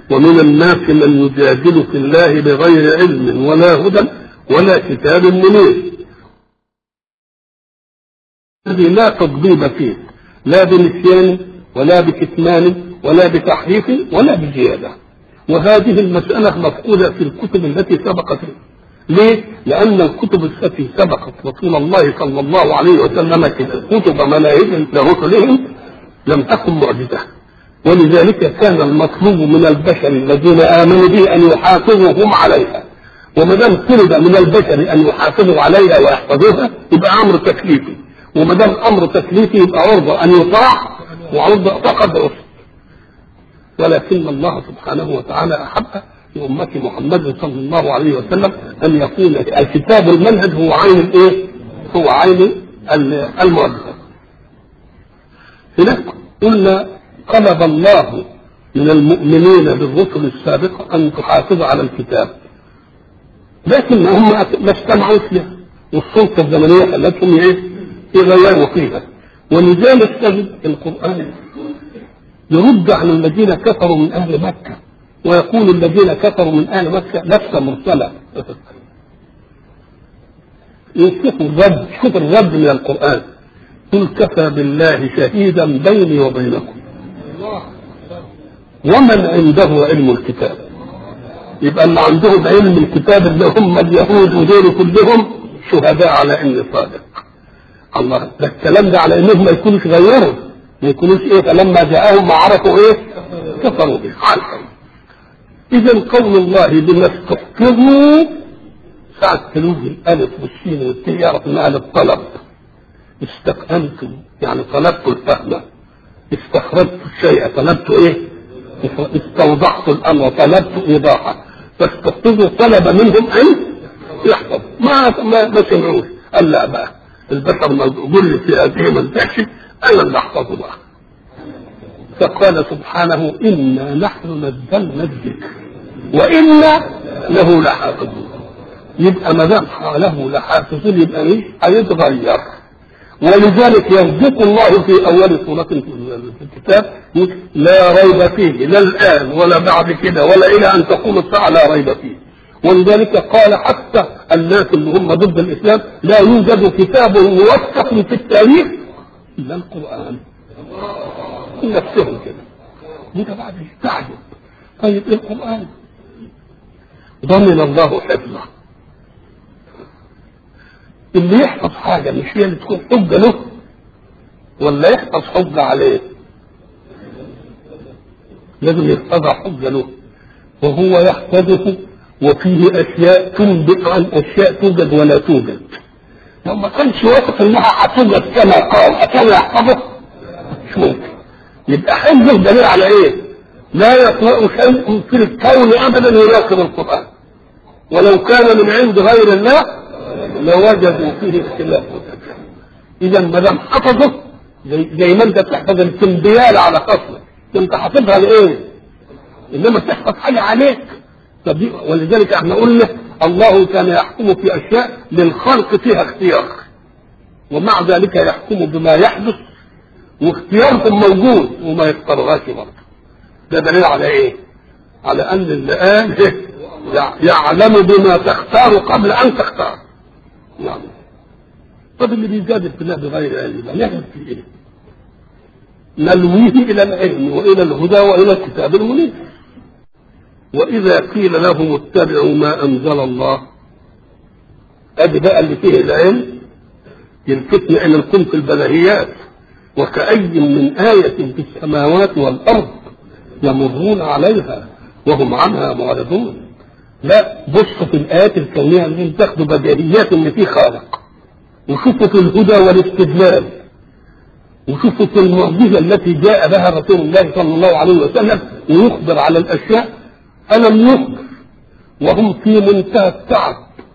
ومن الناس من يجادل في الله بغير علم ولا هدى ولا كتاب منير الذي لا تضبيب فيه لا بنسيان ولا بكتمان ولا بتحريف ولا بزيادة وهذه المسألة مفقودة في الكتب التي سبقت ليه؟ لأن الكتب التي سبقت رسول الله صلى الله عليه وسلم كتب مناهج لرسلهم لم تكن معجزة ولذلك كان المطلوب من البشر الذين آمنوا به أن يحافظوهم عليها وما دام طلب من البشر أن يحافظوا عليها ويحفظوها يبقى أمر تكليفي وما دام أمر تكليفي يبقى عرضة أن يطاع وعرضة فقد عصر ولكن الله سبحانه وتعالى أحب لأمة محمد صلى الله عليه وسلم أن يكون الكتاب المنهج هو عين الإيه؟ هو عين المؤسسة. هناك قلنا طلب الله من المؤمنين بالرسل السابقة أن تحافظ على الكتاب. لكن هم ما اجتمعوش له والسلطة الزمنية خلتهم إيه؟ يغيروا فيها. ولذلك تجد القرآن يرد على الذين كفروا من أهل مكة ويقول الذين كفروا من اهل مكه لست مرسله يشوفوا الرد شوف الرد من القران قل كفى بالله شهيدا بيني وبينكم ومن عنده علم الكتاب يبقى اللي عندهم علم الكتاب اللي هم اليهود ودول كلهم شهداء على اني صادق الله ده الكلام ده على انهم ما يكونوش غيروا ما يكونوش ايه فلما جاءهم ما عرفوا ايه كفروا به عارفين إذا قول الله بما استحفظوا ساعة تلوج الألف والسين والتاء يعرف إنها للطلب استفهمتم يعني طلبت الفهم استخرجت الشيء طلبت إيه؟ استوضحت الأمر طلبت إيضاحا فاستحفظوا طلب منهم أن يحفظ ما ما ما سمعوش قال لا بقى البشر مقبول في هذه من تحشي أنا اللي أحفظه بقى فقال سبحانه إنا نحن نزلنا الذكر وإنا له لحافظون يبقى ما دام له لحافظون يبقى ايه؟ هيتغير ولذلك يصدق الله في أول سورة في الكتاب لا ريب فيه لا الآن ولا بعد كده ولا إلى أن تقوم الساعة لا ريب فيه ولذلك قال حتى الناس اللي هم ضد الإسلام لا يوجد كتاب موثق في التاريخ إلا القرآن نفسهم كده وده بعد يستعجب طيب ايه القرآن ضمن الله حفظه اللي يحفظ حاجة مش هي اللي تكون حجة له ولا يحفظ حجة عليه لازم يحفظها حجة له وهو يحفظه وفيه أشياء تنبئ عن أشياء توجد ولا توجد لو ما كانش واثق انها هتوجد كما قال أكان يحفظه مش ممكن يبقى حفظه دليل على ايه؟ لا يقرأ شيء في الكون ابدا يناقض القرآن ولو كان من عند غير الله لوجدوا فيه اختلافا اذا ما دام حفظه زي, زي ما انت بتحفظ الكمبيال على خصمك انت حافظها لايه؟ انما تحفظ حاجه عليك طب ولذلك احنا قلنا الله كان يحكم في اشياء للخلق فيها اختيار ومع ذلك يحكم بما يحدث واختيارهم موجود وما يختارهاش برضه ده دليل على ايه؟ على ان اللي قال إيه؟ يعلم بما تختار قبل ان تختار نعم طب اللي بيجادل في الله بغير علم يبقى نعمل في ايه؟ نلويه الى العلم والى الهدى والى الكتاب المنير واذا قيل لهم اتبعوا ما انزل الله ادي بقى اللي فيه العلم يلفتنا الى القمة البديهيات وكأي من آية في السماوات والأرض يمرون عليها وهم عنها معرضون لا بصوا في الآيات الكونية اللي تاخدوا بديهيات اللي فيه خالق وشوفوا في الهدى والاستدلال وشوفوا في المعجزة التي جاء بها رسول الله صلى الله عليه وسلم ويخبر على الأشياء ألم يخبر وهم في منتهى التعب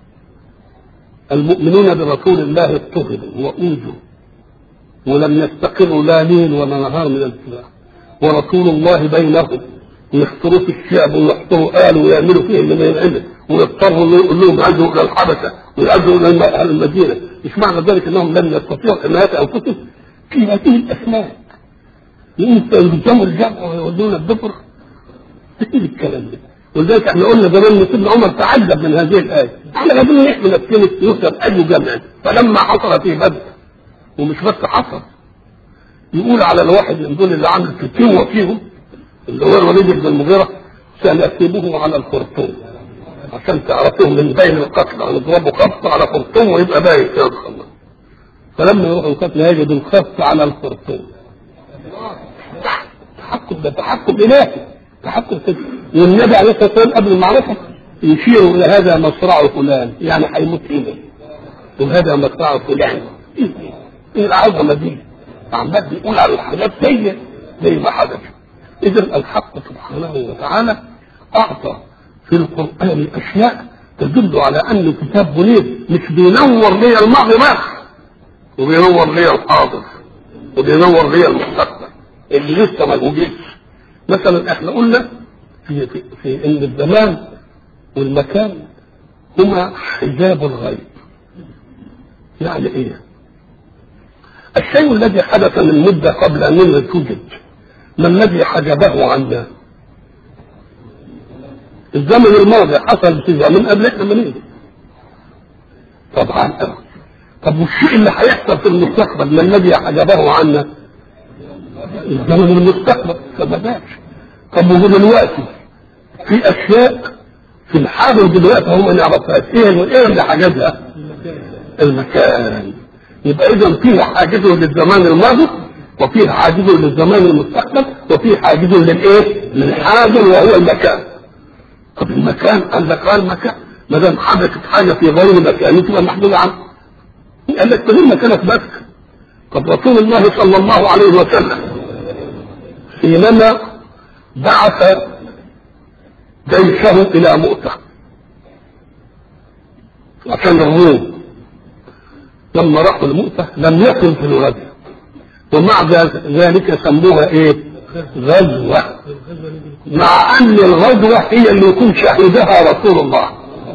المؤمنون برسول الله اضطهدوا وأوذوا ولم يستقروا لا ليل ولا نهار من الابتلاء ورسول الله بينهم ويحصروا في الشعب ويحصروا آل ويعملوا فيهم ما ينعمل ويضطروا يقول لهم عزوا الى الحبشه ويعزوا الى اهل المدينه مش معنى ذلك انهم لم يستطيعوا حمايه انفسهم في هذه الاسماء ينسى يلزموا الجمع ويولون الدبر ايه الكلام ده ولذلك احنا قلنا زمان ان سيدنا عمر تعجب من هذه الايه احنا قاعدين نحمي نفسنا يكسب اي جمع فلما حصل في بدر ومش بس حصل يقول على الواحد من دول اللي عامل فتوه فيهم اللي هو الوليد بن المغيره سنكتبه على الخرطوم عشان تعرفوه من بين القتلى ونضربه خط على خرطوم ويبقى باين كده خلاص فلما يروحوا القتلى يجدوا الخط على الخرطوم تحكم ده تحكم الهي تحكم كده والنبي عليه الصلاه والسلام قبل المعركه يشير الى هذا مصرع فلان يعني هيموت هنا وهذا مصرع فلان ايه ايه العظمه دي عمال بيقول على الحاجات زي زي ما حدث اذا الحق سبحانه وتعالى اعطى في القران اشياء تدل على انه كتاب منير مش بينور لي الماضي بس وبينور لي الحاضر وبينور لي المستقبل اللي لسه ما وجدش مثلا احنا قلنا في, في, في ان الزمان والمكان هما حجاب الغيب يعني ايه الشيء الذي حدث من مدة قبل أن توجد ما الذي حجبه عنا الزمن الماضي حصل في زمن قبل احنا ما نيجي طبعا طب والشيء اللي هيحصل في المستقبل ما الذي حجبه عنا الزمن المستقبل فما بالش طب وهو دلوقتي في اشياء في الحاضر دلوقتي هم ما نعرفهاش ايه ايه اللي حجبها المكان يبقى اذا فيه حاجز للزمان الماضي وفيه حاجز للزمان المستقبل وفيه حاجز للايه؟ للحاضر وهو المكان. طب المكان قال لك قال المكان ما دام حدثت حاجه في غير مكان تبقى محدوده عنه. قال لك تغير مكانك بس. طب رسول الله صلى الله عليه وسلم حينما بعث جيشه الى مؤتة عشان الروم لما راحوا المؤتة لم يكن في الغزو ومع ذلك سموها ايه غزوة مع ان الغزوة هي اللي يكون شهدها رسول الله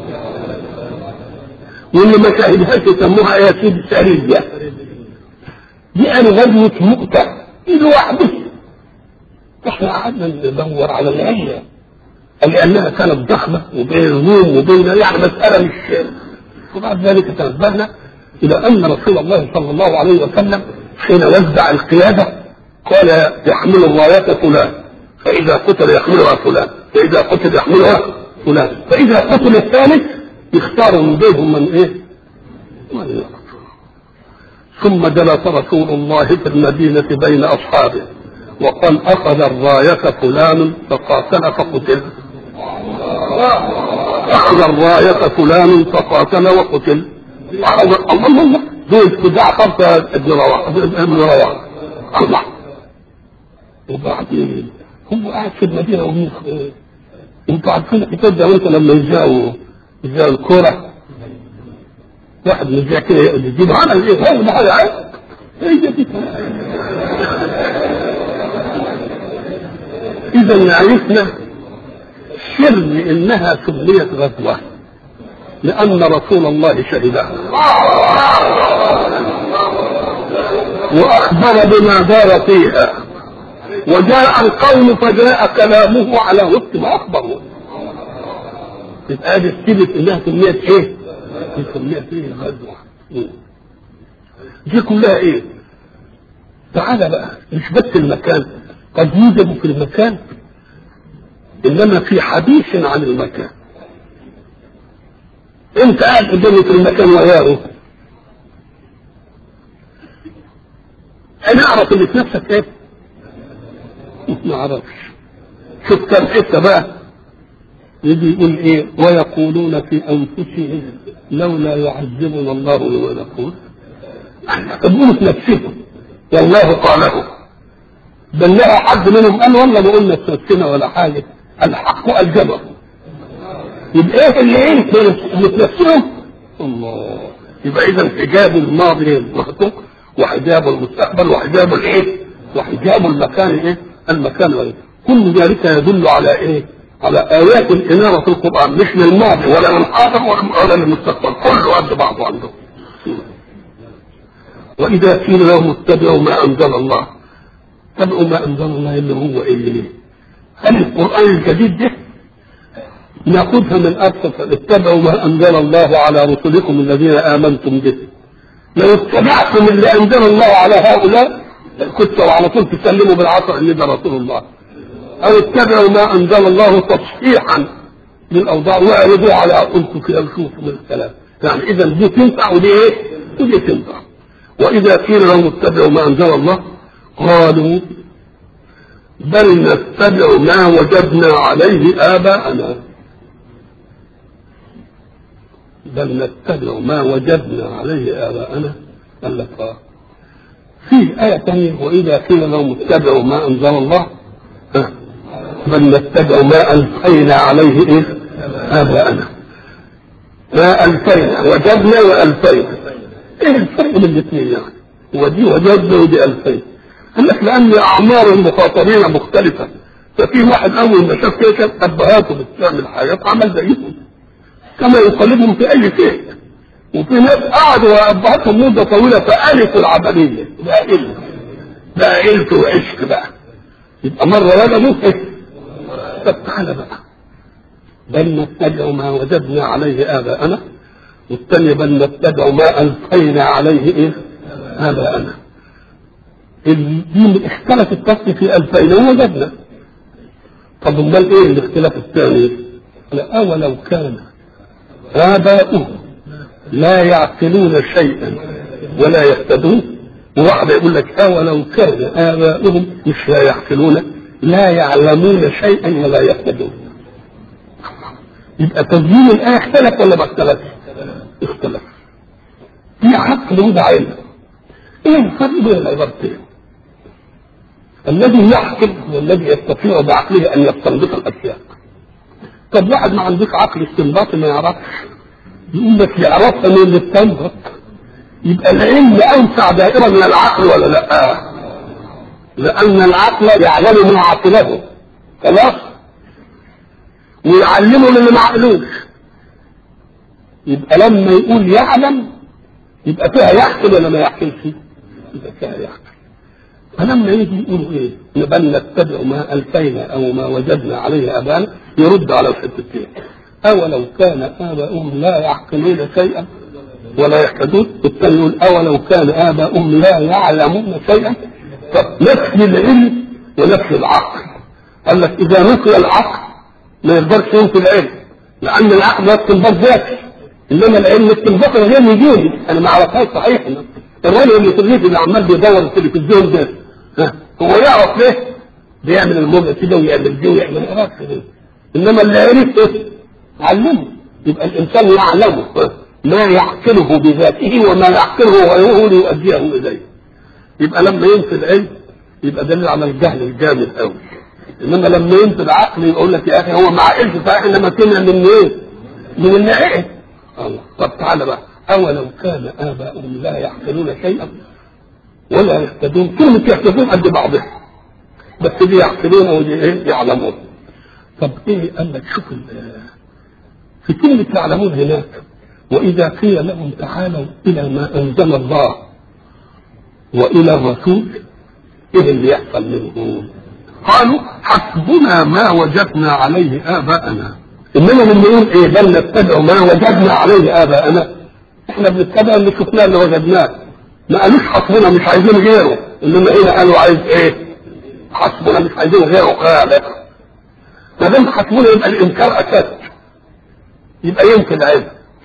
واللي ما شهدهاش يسموها ايه يا سيدي سرية دي انا غزوة مؤتة دي لوحدها احنا قعدنا ندور على العلة لانها كانت ضخمة وبين الروم وبين يعني مسألة مش وبعد ذلك تنبهنا إلى أن رسول الله صلى الله عليه وسلم حين وزع القيادة قال يحمل الراية فلان فإذا قتل يحملها فلان فإذا قتل يحملها فلان فإذا قتل الثالث يختار من بينهم من إيه؟ من يقتل ثم جلس رسول الله في المدينة بين أصحابه وقال أخذ الراية فلان فقاتل فقتل أخذ الراية فلان فقاتل وقتل الله الله الله دول خداع خمسة ابن رواح ابن رواح الله وبعدين هو قاعد في المدينة ومين انتوا عارفين الكتاب ده وانت لما يجاوا يجاوا الكورة واحد من الجاع كده يجيب على الايه هو ده حاجة عايز هي دي اذا عرفنا سر انها سميت غزوه لأن رسول الله شهدها وأخبر بما دار فيها وجاء القوم فجاء كلامه على وفق ما أخبروا تبقى هذه السيرة إنها سميت إيه؟ دي سميت إيه غزوة دي كلها إيه؟ تعالى بقى مش بس المكان قد يوجد في المكان إنما في حديث عن المكان انت قاعد قدامي في المكان وياه انا اعرف اللي في نفسك ايه ما اعرفش شوف كم حته بقى يجي يقول ايه ويقولون في انفسهم لولا يعذبنا الله بما نقول يقولوا في نفسهم والله قاله بل لها حد منهم قال والله ما قلنا في نفسنا ولا حاجه الحق الجبر يبقى ايه اللي ايه اللي تنفسهم الله يبقى اذا حجاب الماضي المخطوق وحجاب المستقبل وحجاب الايه وحجاب المكان ايه المكان غير كل ذلك يدل على ايه على ايات الاناره في القران مش للماضي ولا للحاضر ولا للمستقبل كله قد بعضه عنده واذا قيل لهم اتبعوا ما انزل الله اتبعوا ما انزل الله اللي هو ايه هل القرآن الجديد ده ناخذها من أبسط اتبعوا ما أنزل الله على رسلكم الذين آمنتم به لو اتبعتم اللي أنزل الله على هؤلاء كنتوا على طول تسلموا بالعصر ان ده رسول الله او اتبعوا ما انزل الله تصحيحا للاوضاع واعرضوا على عقولكم كده وشوفوا من الكلام يعني اذا دي تنفع ودي ايه؟ ودي تنفع واذا قيل لهم اتبعوا ما انزل الله قالوا بل نتبع ما وجدنا عليه اباءنا بل نتبع ما وجدنا عليه اباءنا قال لك اه في آية ثانية وإذا قيل لهم اتبعوا ما أنزل الله بل نتبع ما ألفينا عليه إيه؟ آباءنا ما ألفينا وجدنا وألفينا إيه الفرق بين الاثنين يعني؟ ودي وجدنا ودي ألفينا قال لك لأن أعمار المخاطبين مختلفة ففي واحد أول ما شاف كده كانت أبهاته بتعمل حاجات عمل زيهم كما يقلدهم في أي شيء وفي ناس قعدوا وابهاتهم مده طويله فالفوا العمليه بقى قلت بقى قلت وعشق بقى يبقى مره ولدوا طب تعالى بقى بل نتبع ما وجدنا عليه اباءنا والثانيه بل نتبع ما الفينا عليه ايه اباءنا دي اختلفت بس في الفينا ووجدنا طب امال ايه الاختلاف الثاني؟ لا اولو كان اباؤهم لا يعقلون شيئا ولا يهتدون وواحد يقول لك أولو كان آباؤهم مش لا يعقلون لا يعلمون شيئا ولا يهتدون يبقى تبيين الآية اختلف ولا ما اختلفش؟ اختلف في عقل وده علم ايه الفرق بين العبارتين؟ الذي يعقل هو الذي يستطيع بعقله ان يستنبط الاشياء طب واحد ما عندوش عقل استنباطي ما يعرفش يقول لك يعرفها من اللي بتنبط يبقى العلم اوسع دائره من العقل ولا لا؟ لان العقل يعلم ما عقله خلاص ويعلمه للي ما عقلوش يبقى لما يقول يعلم يبقى فيها يعقل ولا ما يعقلش؟ يبقى فيها يعقل فلما يجي يقولوا ايه؟ بل نتبع ما الفينا او ما وجدنا عليه ابانا يرد على الحتتين أولو كان آباؤهم لا يعقلون شيئا ولا يهتدون والثاني يقول أولو كان آباؤهم لا يعلمون شيئا فنفي العلم ونفي العقل قال لك إذا نفي العقل ما يقدرش ينفي العلم لأن العقل ده استنباط ذاتي إنما العلم استنباط غير يجيني أنا ما أعرفهاش صحيح الراجل اللي في الريف اللي عمال بيدور التلفزيون ده ها هو يعرف ليه؟ بيعمل الموجة كده ويعمل دي ويعمل ما إنما اللي عرف إيه؟ علمه يبقى الانسان يعلمه ما يعقله بذاته وما يعقله غيره ليؤديه اليه يبقى لما ينفي العلم يبقى دليل على الجهل الجامد قوي انما لما ينفي العقل يقول لك يا اخي هو ما عقلش صحيح انما سمع من ايه؟ من النعيم الله طب تعالى بقى اولو كان اباؤهم لا يعقلون شيئا ولا يهتدون كلمه يهتدون قد بعضها بس دي يعقلون ودي ايه؟ يعلمون طب ايه قال لك شوف في كلمة يعلمون هناك وإذا قيل لهم تعالوا إلى ما أنزل الله وإلى الرسول إيه اللي يحصل منهم؟ قالوا حسبنا ما وجدنا عليه آباءنا إنما لما يقول إيه بل نتبع ما وجدنا عليه آباءنا إحنا بنتبع اللي شفناه اللي وجدناه ما قالوش حسبنا مش عايزين غيره إنما هنا قالوا عايز إيه؟ حسبنا مش عايزين غيره خالق ما دام حسبنا يبقى الإنكار أساس يبقى ينفي العلم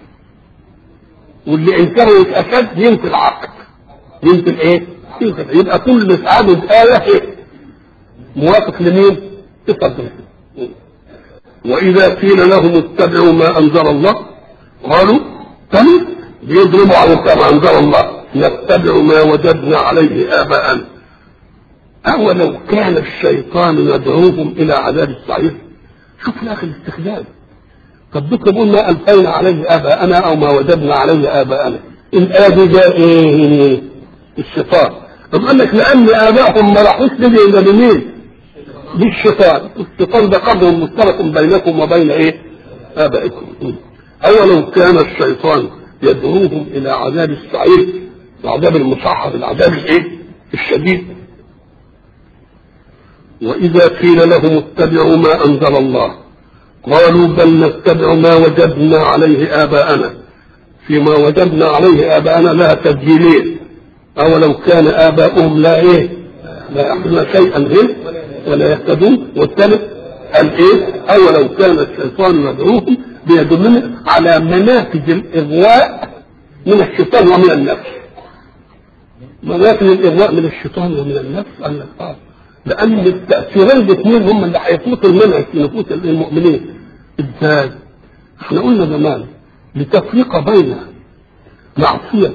واللي انكره يتأكد ينفي العقل ينفي الايه؟ ينفي يبقى كل سعادة آية ايه؟ موافق لمين؟ تفضل وإذا قيل لهم اتبعوا ما أنزل الله قالوا تاني بيضربوا على ما أنزل الله نتبع ما وجدنا عليه آباءنا أولو كان الشيطان يدعوهم إلى عذاب السعير شوف يا أخي الاستخدام طب بك بقول ما ألفينا عليه آباءنا أو ما وجدنا عليه آباءنا الآية دي جاء إيه؟ الشيطان طب قال لك لأن آبائهم ما راحوش لدي إلا بمين؟ بالشيطان الشيطان ده قدر مشترك بينكم وبين إيه؟ آبائكم أولو كان الشيطان يدعوهم إلى عذاب السعير العذاب المصحف العذاب الإيه؟ الشديد وإذا قيل لهم اتبعوا ما أنزل الله قالوا بل نتبع ما وجدنا عليه آباءنا فيما وجدنا عليه آباءنا لها تسجيلين أولو كان آباؤهم لا إيه لا يحكمون شيئا هم ولا يهتدون والثالث قال إيه أولو كان الشيطان يدعوهم بيدلنا على منافذ الإغواء من الشيطان ومن النفس منافذ الإغواء من الشيطان ومن النفس قال لك آه لأن التأثيرين الاثنين هم اللي هيفوتوا المنهج في نفوس المؤمنين ازاي؟ احنا قلنا زمان لتفريق بين معصية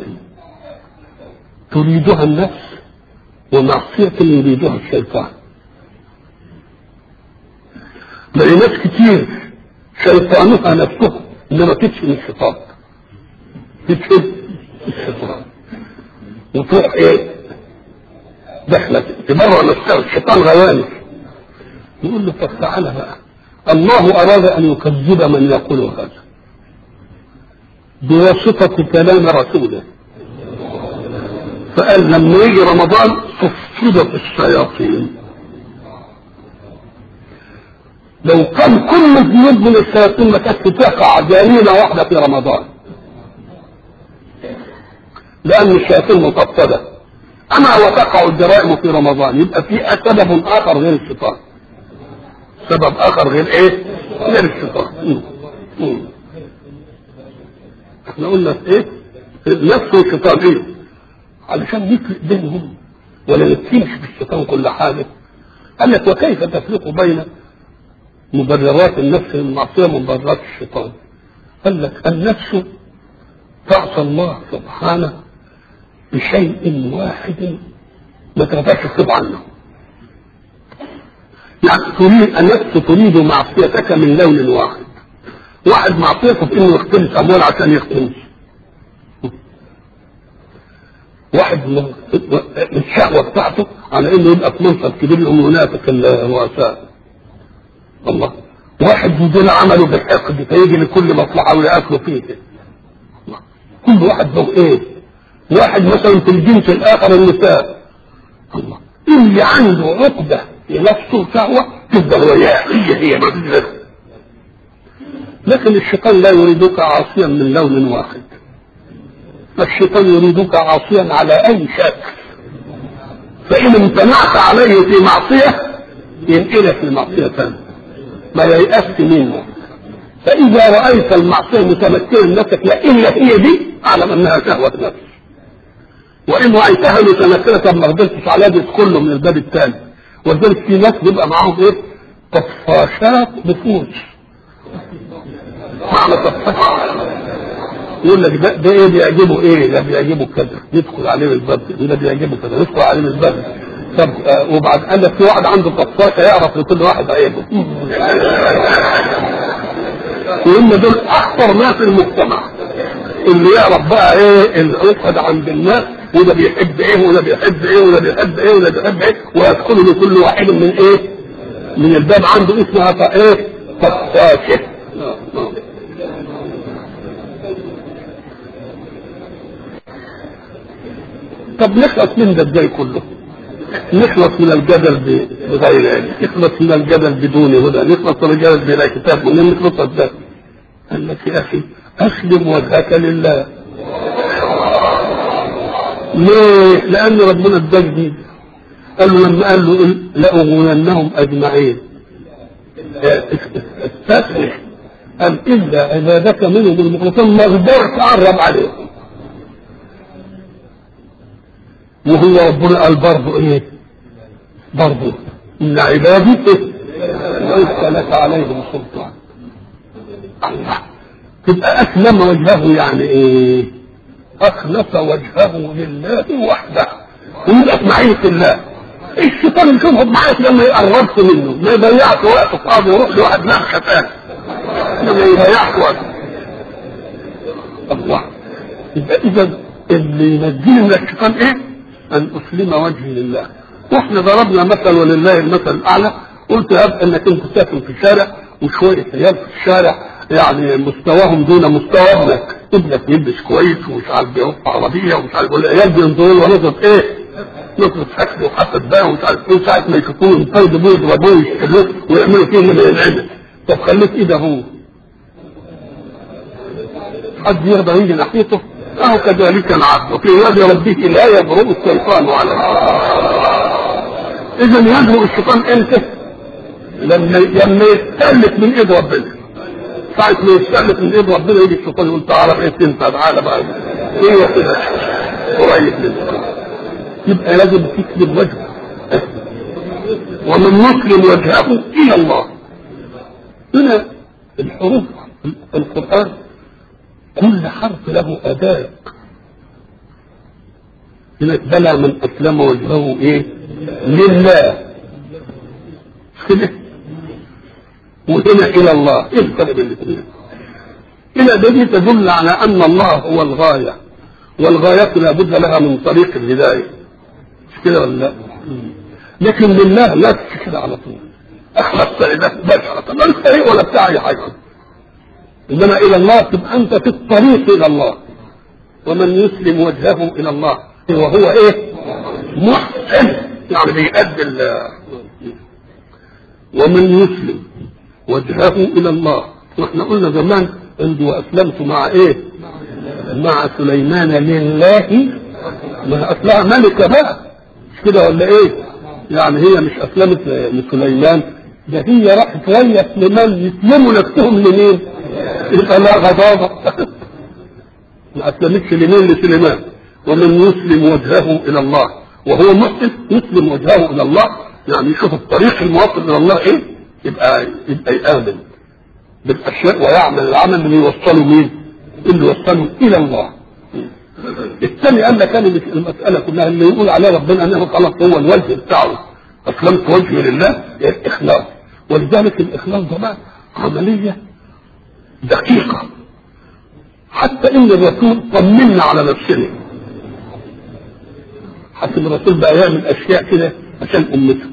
تريدها النفس ومعصية يريدها الشيطان لأن ناس كتير شيطانها نفسها إنما تدفن الشيطان تدفن الشيطان وتروح إيه دخلت تبرع نفسها الشيطان غواني يقول له طب تعالى بقى الله أراد أن يكذب من يقول هذا بواسطة كلام رسوله فقال لما يجي رمضان صفدت الشياطين لو كان كل الجنود من الشياطين ما كانت تقع جريمة واحدة في رمضان لأن الشياطين مقصدة أما وتقع الجرائم في رمضان يبقى في سبب آخر غير الشيطان سبب آخر غير إيه؟ غير الشيطان احنا قلنا في إيه؟ نفس الشيطان إيه؟ علشان نفرق بينهم ولا نتهمش بالشيطان كل حاجة قال لك وكيف تفرق بين مبررات النفس المعصية ومبررات الشيطان قال لك النفس تعصى الله سبحانه بشيء واحد ما تقدرش تكتب عنه يعني تريد النفس تريد معصيتك من لون واحد واحد معصيته في انه يختلس اموال عشان يختلس واحد من الشهوه بتاعته على انه يبقى في منصب كبير يقوم ينافق الرؤساء الله واحد يدين عمله بالحقد فيجي لكل مصلحه وياكله فيه كل واحد له ايه واحد مثلا في الجنس الاخر النساء الله اللي عنده عقده في نفسه شهوه تفضل وياه هي هي ما فيش لكن الشيطان لا يريدك عاصيا من لون واحد الشيطان يريدك عاصيا على اي شكل فان امتنعت عليه في معصيه ينقلك لمعصيه ثانيه ما ييأس منه فاذا رايت المعصيه متمكنه من نفسك لا الا هي دي اعلم انها شهوه نفس وان رايتها متمكنه ما قدرتش عليها تدخل له من الباب الثاني ولذلك في ناس بيبقى معاهم ايه؟ طفاشات نفوس معنى طفاش يقول لك ده, ده ايه بيعجبه ايه؟ ده بيعجبه كذا يدخل عليه من الباب ده بيعجبه كذا يدخل عليه من الباب طب آه وبعد قال لك في واحد عنده طفاشه يعرف لكل واحد عيبه وهم دول اخطر ناس في المجتمع اللي يعرف بقى ايه العقد عند الناس وده بيحب ايه وده بيحب ايه وده بيحب ايه وده بيحب ايه ويدخل لكل واحد من ايه من الباب عنده اسمها ايه طفاشه طب نخلص من ده ازاي كله نخلص من الجدل بغير علم نخلص من الجدل بدون هدى نخلص من الجدل بلا كتاب من نخلص ازاي قال لك يا اخي اسلم وجهك لله ليه؟ لأن ربنا اداك دي قال له لما قال له لأغوينهم أجمعين استسلم قال إلا عبادك منهم المخلصين ما اقدرش أقرب عليهم وهو ربنا قال برضه إيه؟ برضه إن عبادي ليس لك عليهم سلطان الله تبقى أسلم وجهه يعني إيه؟ أخلص وجهه لله وحده ويبقى في معية الله الشيطان يشوفه معاك لما يقربت منه ما يضيعش وقته فاضي يروح لواحد نفخه ثاني ما يضيعش وقته الله يبقى إذا اللي ينجيني من الشيطان إيه؟ أن أسلم وجهي لله واحنا ضربنا مثل ولله المثل الأعلى قلت يا انك انت ساكن في شارع وشويه عيال في الشارع يعني مستواهم دون مستوى ابنك ابنك يلبس كويس ومش عارف بيروح عربيه ومش عارف والعيال بينظروا له نظره ايه؟ نصرة حكم وحسد بقى ومش عارف ايه ساعة ما يشوفوه ينفردوا يضربوه ويشتغلوه ويعملوا فيه من العلم طب خليك ايه ده هو حد يرضى يجي ناحيته اهو كذلك العبد وفي يد ربه لا يبرؤ الشيطان على اذا يبرؤ الشيطان امتى؟ لما لما يستهلك من ايد ربنا ساعة ما يستهلك من ايد ربنا يجي الشيطان يقول تعالى بقى انت تعالى بقى ايه كده قريب منك يبقى لازم تسلم وجهه ومن يسلم وجهه الى الله هنا الحروف القرآن كل حرف له أداء هناك بلى من أسلم وجهه إيه؟ لله كده وهنا إلى الله إيه الفرق بين الاثنين؟ إلى دي تدل على أن الله هو الغاية والغاية لابد لها من طريق الهداية مش كده ولا لا؟ لكن لله لا كده على طول أخلصت لله بشرة لا الطريق ولا بتاع أي حاجة انما الى الله تبقى انت في الطريق الى الله ومن يسلم وجهه الى الله وهو ايه محسن يعني بيأدي ومن يسلم وجهه الى الله واحنا قلنا زمان عنده واسلمت مع ايه مع سليمان لله ما اصلها ملكه بقى مش كده ولا ايه يعني هي مش اسلمت لسليمان ده هي راحت ويا سليمان يسلموا نفسهم لمين؟ يبقى لا غضاضة ما أسلمتش لمين لسليمان ومن يسلم وجهه إلى الله وهو محسن يسلم وجهه إلى الله يعني يشوف الطريق الموصل إلى الله إيه يبقى يبقى يآمن بالأشياء ويعمل العمل اللي يوصله مين؟ اللي يوصله إلى الله الثاني قال لك مش المسألة كلها اللي يقول عليه ربنا أنه خلاص هو الوجه بتاعه أسلمت وجهي لله الإخلاص ولذلك الإخلاص ده بقى عملية دقيقة حتى ان الرسول طمنا على نفسنا حتى الرسول بقى يعمل اشياء كده عشان امته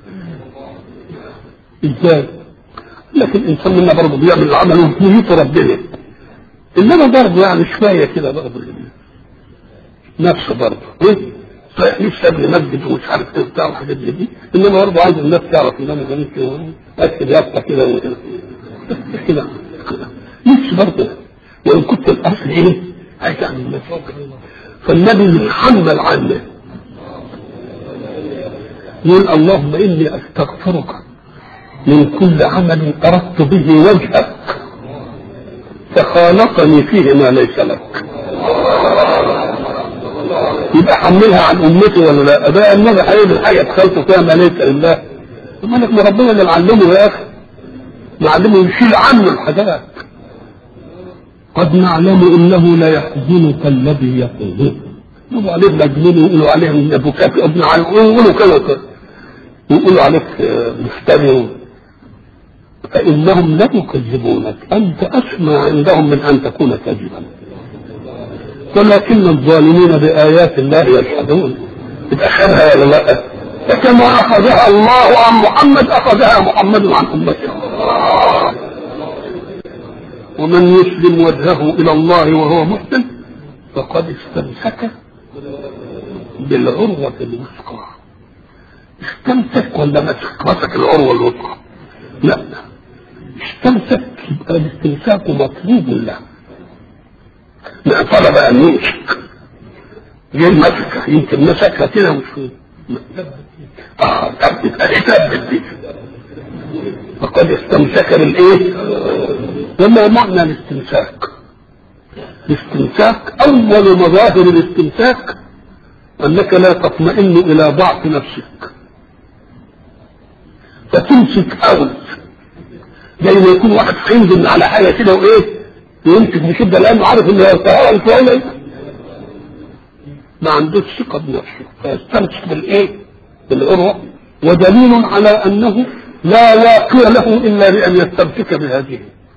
ازاي لكن الانسان منا برضه بيعمل العمل وفيه ربنا انما برضه يعني شويه كده برضه نفسه برضه ايه صحيح نفسي ابني مسجد ومش عارف ايه بتاع وحاجات زي دي انما برضه عايز الناس تعرف ان انا جميل كده اكتب يافطه كده وكده كده نفسي برضه وان كنت الاصل ايه عايز اعمل مسجد فالنبي محمل عنه يقول اللهم اني استغفرك من كل عمل اردت به وجهك فخالطني فيه ما ليس لك يبقى حملها عن امتي ولا لا بقى النبي هيعمل حاجه دخلت فيها ما ليس لله مالك ما ربنا اللي معلمه يا اخي معلمه يشيل عنه الحاجات قد نعلم انه لا يحزنك الذي يقوله يقولوا عليه مجنون ويقولوا عليه ابو كافي ابن علي ويقولوا كذا وكذا ويقولوا عليك مفتري فانهم لا يكذبونك انت اسمى عندهم من ان تكون كذبا ولكن الظالمين بآيات الله يجحدون يبقى خيرها ولا لا؟ فكما أخذها الله عن محمد أخذها محمد عن أمته ومن يسلم وجهه إلى الله وهو محسن فقد استمسك بالعروة الوثقى استمسك ولا مسك مسك العروة الوثقى لا استمسك يبقى الاستمساك مطلوب له لا طلب ان يمسك غير مسكه يمكن مسكها كده مش اه ثبت ادي ثبت دي فقد استمسك بالايه؟ وما معنى الاستمساك؟ الاستمساك اول مظاهر الاستمساك انك لا تطمئن الى ضعف نفسك فتمسك اوز زي ما يكون واحد هينزل على حاجه كده وايه يمسك بشده لانه عارف انه يرتاح الفعل ما عندوش ثقه بنفسه فيستمسك بالايه؟ بالعروه ودليل على انه لا واقع له الا بان يستمسك بهذه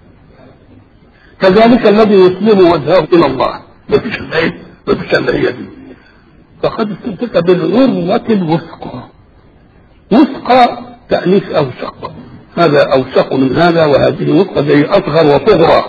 كذلك الذي يسلم وجهه الى الله ما فيش ايه؟ ما فيش الا هي دي فقد استمسك بالعروه الوثقى وثقى تانيث اوثق هذا اوثق من هذا وهذه وثقى زي اصغر وصغرى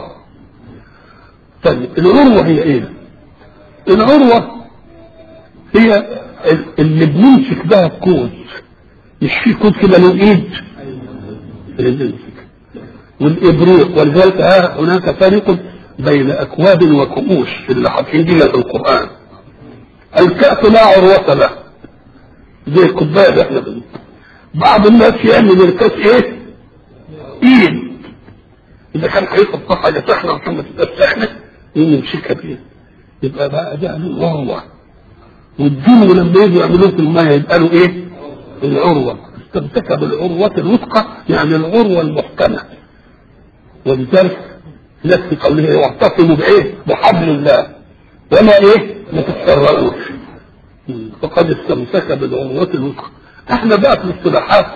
طيب العروة هي ايه العروة هي اللي بنمسك بها الكوز مش في كوز كده له ايد اللي بنمسك والابريق ولذلك ها هناك فرق بين اكواب وكؤوس اللي حاطين دي في القران الكأس لا عروة له زي الكوبايه اللي احنا بنقول بعض الناس يعمل الكاس ايه؟ ايد اذا كان هيحط حاجه سخنه عشان ما تبقاش سخنه يمسكها بيه يبقى بقى ده له عروه والدين لما يجوا يعملوه في الميه يبقى له ايه؟ العروه استمسك بالعروه الوثقى يعني العروه المحكمه ولذلك ناس في قوله واعتصموا بايه؟ بحبل الله وما ايه؟ ما تتفرقوش فقد استمسك بالعروة الوثقى احنا بقى في الاصطلاحات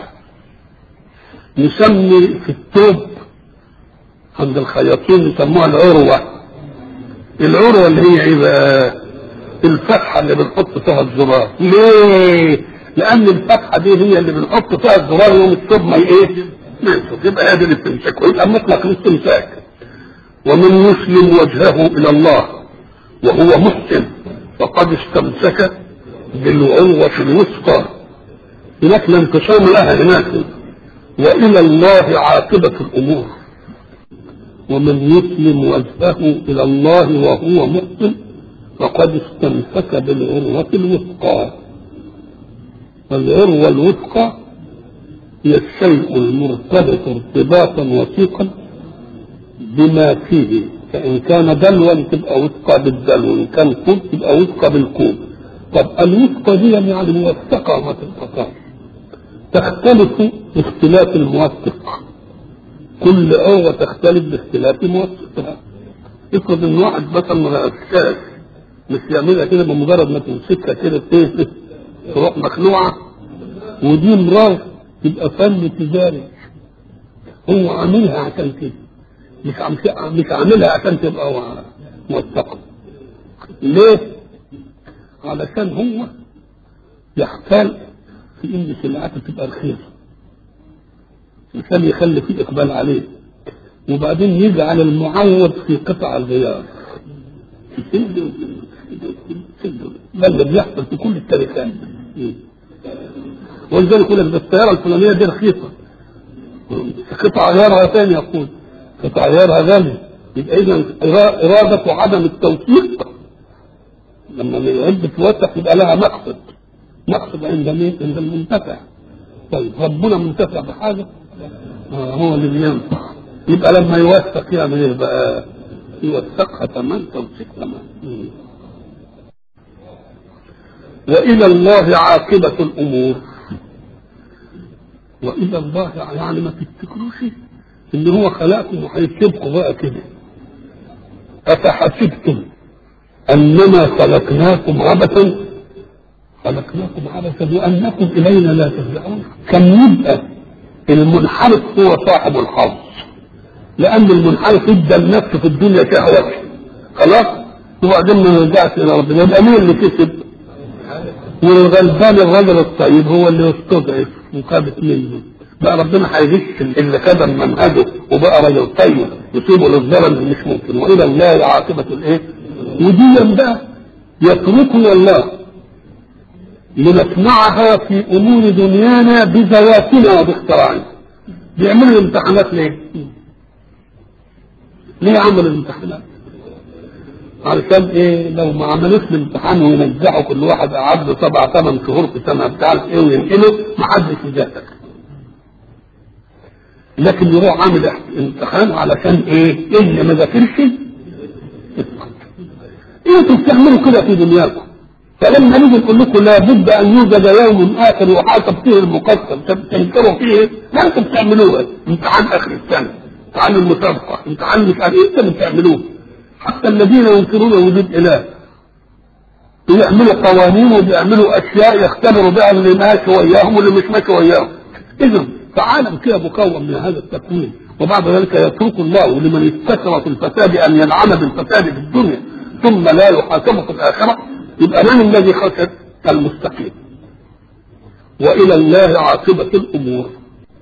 نسمي في الثوب عند الخياطين يسموها العروة العروة اللي هي ايه بقى الفتحة اللي بنحط فيها الزرار ليه؟ لأن الفتحة دي هي اللي بنحط فيها الزرار يوم الثوب ما ايه؟ ما ينفذ يبقى هذا الاستمساك ويبقى مطلق الاستمساك ومن يسلم وجهه إلى الله وهو محسن فقد استمسك بالعروة الوثقى هناك لا انقسام لها هناك وإلى الله عاقبة الأمور ومن يسلم وجهه إلى الله وهو محسن فقد استمسك بالعروة الوثقى والعروة الوثقى هي الشيء المرتبط ارتباطا وثيقا بما فيه فإن كان دلوا تبقى وثقة بالدلو إن كان كوب تبقى وثقة بالكوب طب الوثقة دي يعني موثقة وما تنقطعش تختلف باختلاف الموثق كل عروة تختلف باختلاف موثقها افرض ان واحد مثلا ما غساش مش يعملها كده بمجرد ما تمسكها كده تروح مخلوعة ودي مرار تبقى فن تجاري هو عاملها عشان كده مش عم مش عاملها عشان تبقى موثقة ليه؟ علشان هو يحتال في ان سلعته تبقى رخيصة عشان يخلي فيه اقبال عليه وبعدين يجعل المعوض في قطع الغيار ده اللي بيحصل في كل التاريخات ولذلك يقول لك ده السياره الفلانيه دي رخيصه قطع غيارها ثاني يقول قطع غيارها غاليه يبقى اذا اراده عدم التوثيق لما يعد توثق يبقى لها مقصد مقصد عند مين؟ عند المنتفع طيب ربنا منتفع بحاجه آه هو اللي بينفع يبقى لما يوثق يعمل ايه بقى؟ يوثقها تمام توثيق تمام والى الله عاقبه الامور والى الله يعني ما تفتكروش ان هو خلقكم وهيسيبكم بقى كده افحسبتم انما خلقناكم عبثا خلقناكم عبثا وانكم الينا لا ترجعون كم يبقى المنحرف هو صاحب الحظ لان المنحرف ادى لنفسه في الدنيا شهوته خلاص وبعدين ما يرجعش الى ربنا يبقى مين اللي كسب؟ والغلبان الرجل الطيب هو اللي يستضعف مقابل منه بقى ربنا هيغش اللي خدم منهجه وبقى رجل طيب يصيبه للظلم مش ممكن والى الله عاقبه الايه؟ ودي بقى يتركنا الله لنسمعها في امور دنيانا بذواتنا وباختراعنا بيعملوا الامتحانات ليه؟ ليه عملوا الامتحانات؟ علشان ايه لو ما عملوش الامتحان وينجحوا كل واحد قعد له سبع ثمان شهور في سنه بتاعت ايه وينقله ما حدش يذاكر لكن يروح عامل امتحان علشان ايه؟ اللي ما ذاكرش انتوا بتعملوا كده في دنياكم فلما نيجي نقول لكم لابد ان يوجد يوم اخر يحاسب فيه المقسم تنكروا فيه ايه؟ ما انتم بتعملوه امتحان اخر السنه امتحان المسابقه امتحان مش عارف ايه انتوا بتعملوه حتى الذين ينكرون وجود اله بيعملوا قوانين وبيعملوا اشياء يختبروا بها اللي ماشي وياهم واللي مش ماشي وياهم اذا فعالم كده مكون من هذا التكوين وبعد ذلك يترك الله لمن استكثر في الفساد ان ينعم بالفساد في الدنيا ثم لا يحاسبه في الاخره يبقى من الذي خسر المستقيم والى الله عاقبه الامور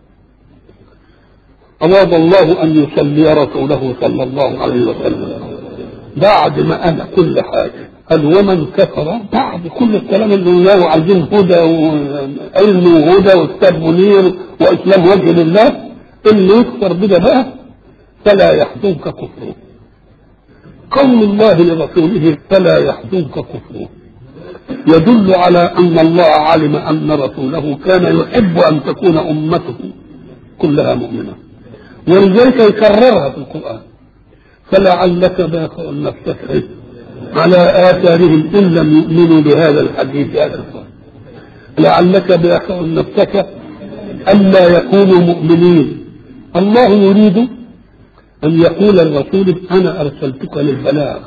أراد الله أن يصلي رسوله صلى الله عليه وسلم بعد ما أنا كل حاجة قال ومن كفر بعد كل الكلام اللي قلناه وعايزين هدى وعلم وهدى وكتاب منير واسلام وجه لله اللي يكفر بده بقى فلا يحزنك كفره قول الله لرسوله فلا يحزنك كفره يدل على ان الله علم ان رسوله كان يحب ان تكون امته كلها مؤمنه ولذلك يكررها في القران فلعلك باخع نفسك على آثارهم إن لم يؤمنوا بهذا الحديث آسفا لعلك باخع نفسك ألا يكونوا مؤمنين الله يريد أن يقول الرسول أنا أرسلتك للبلاغ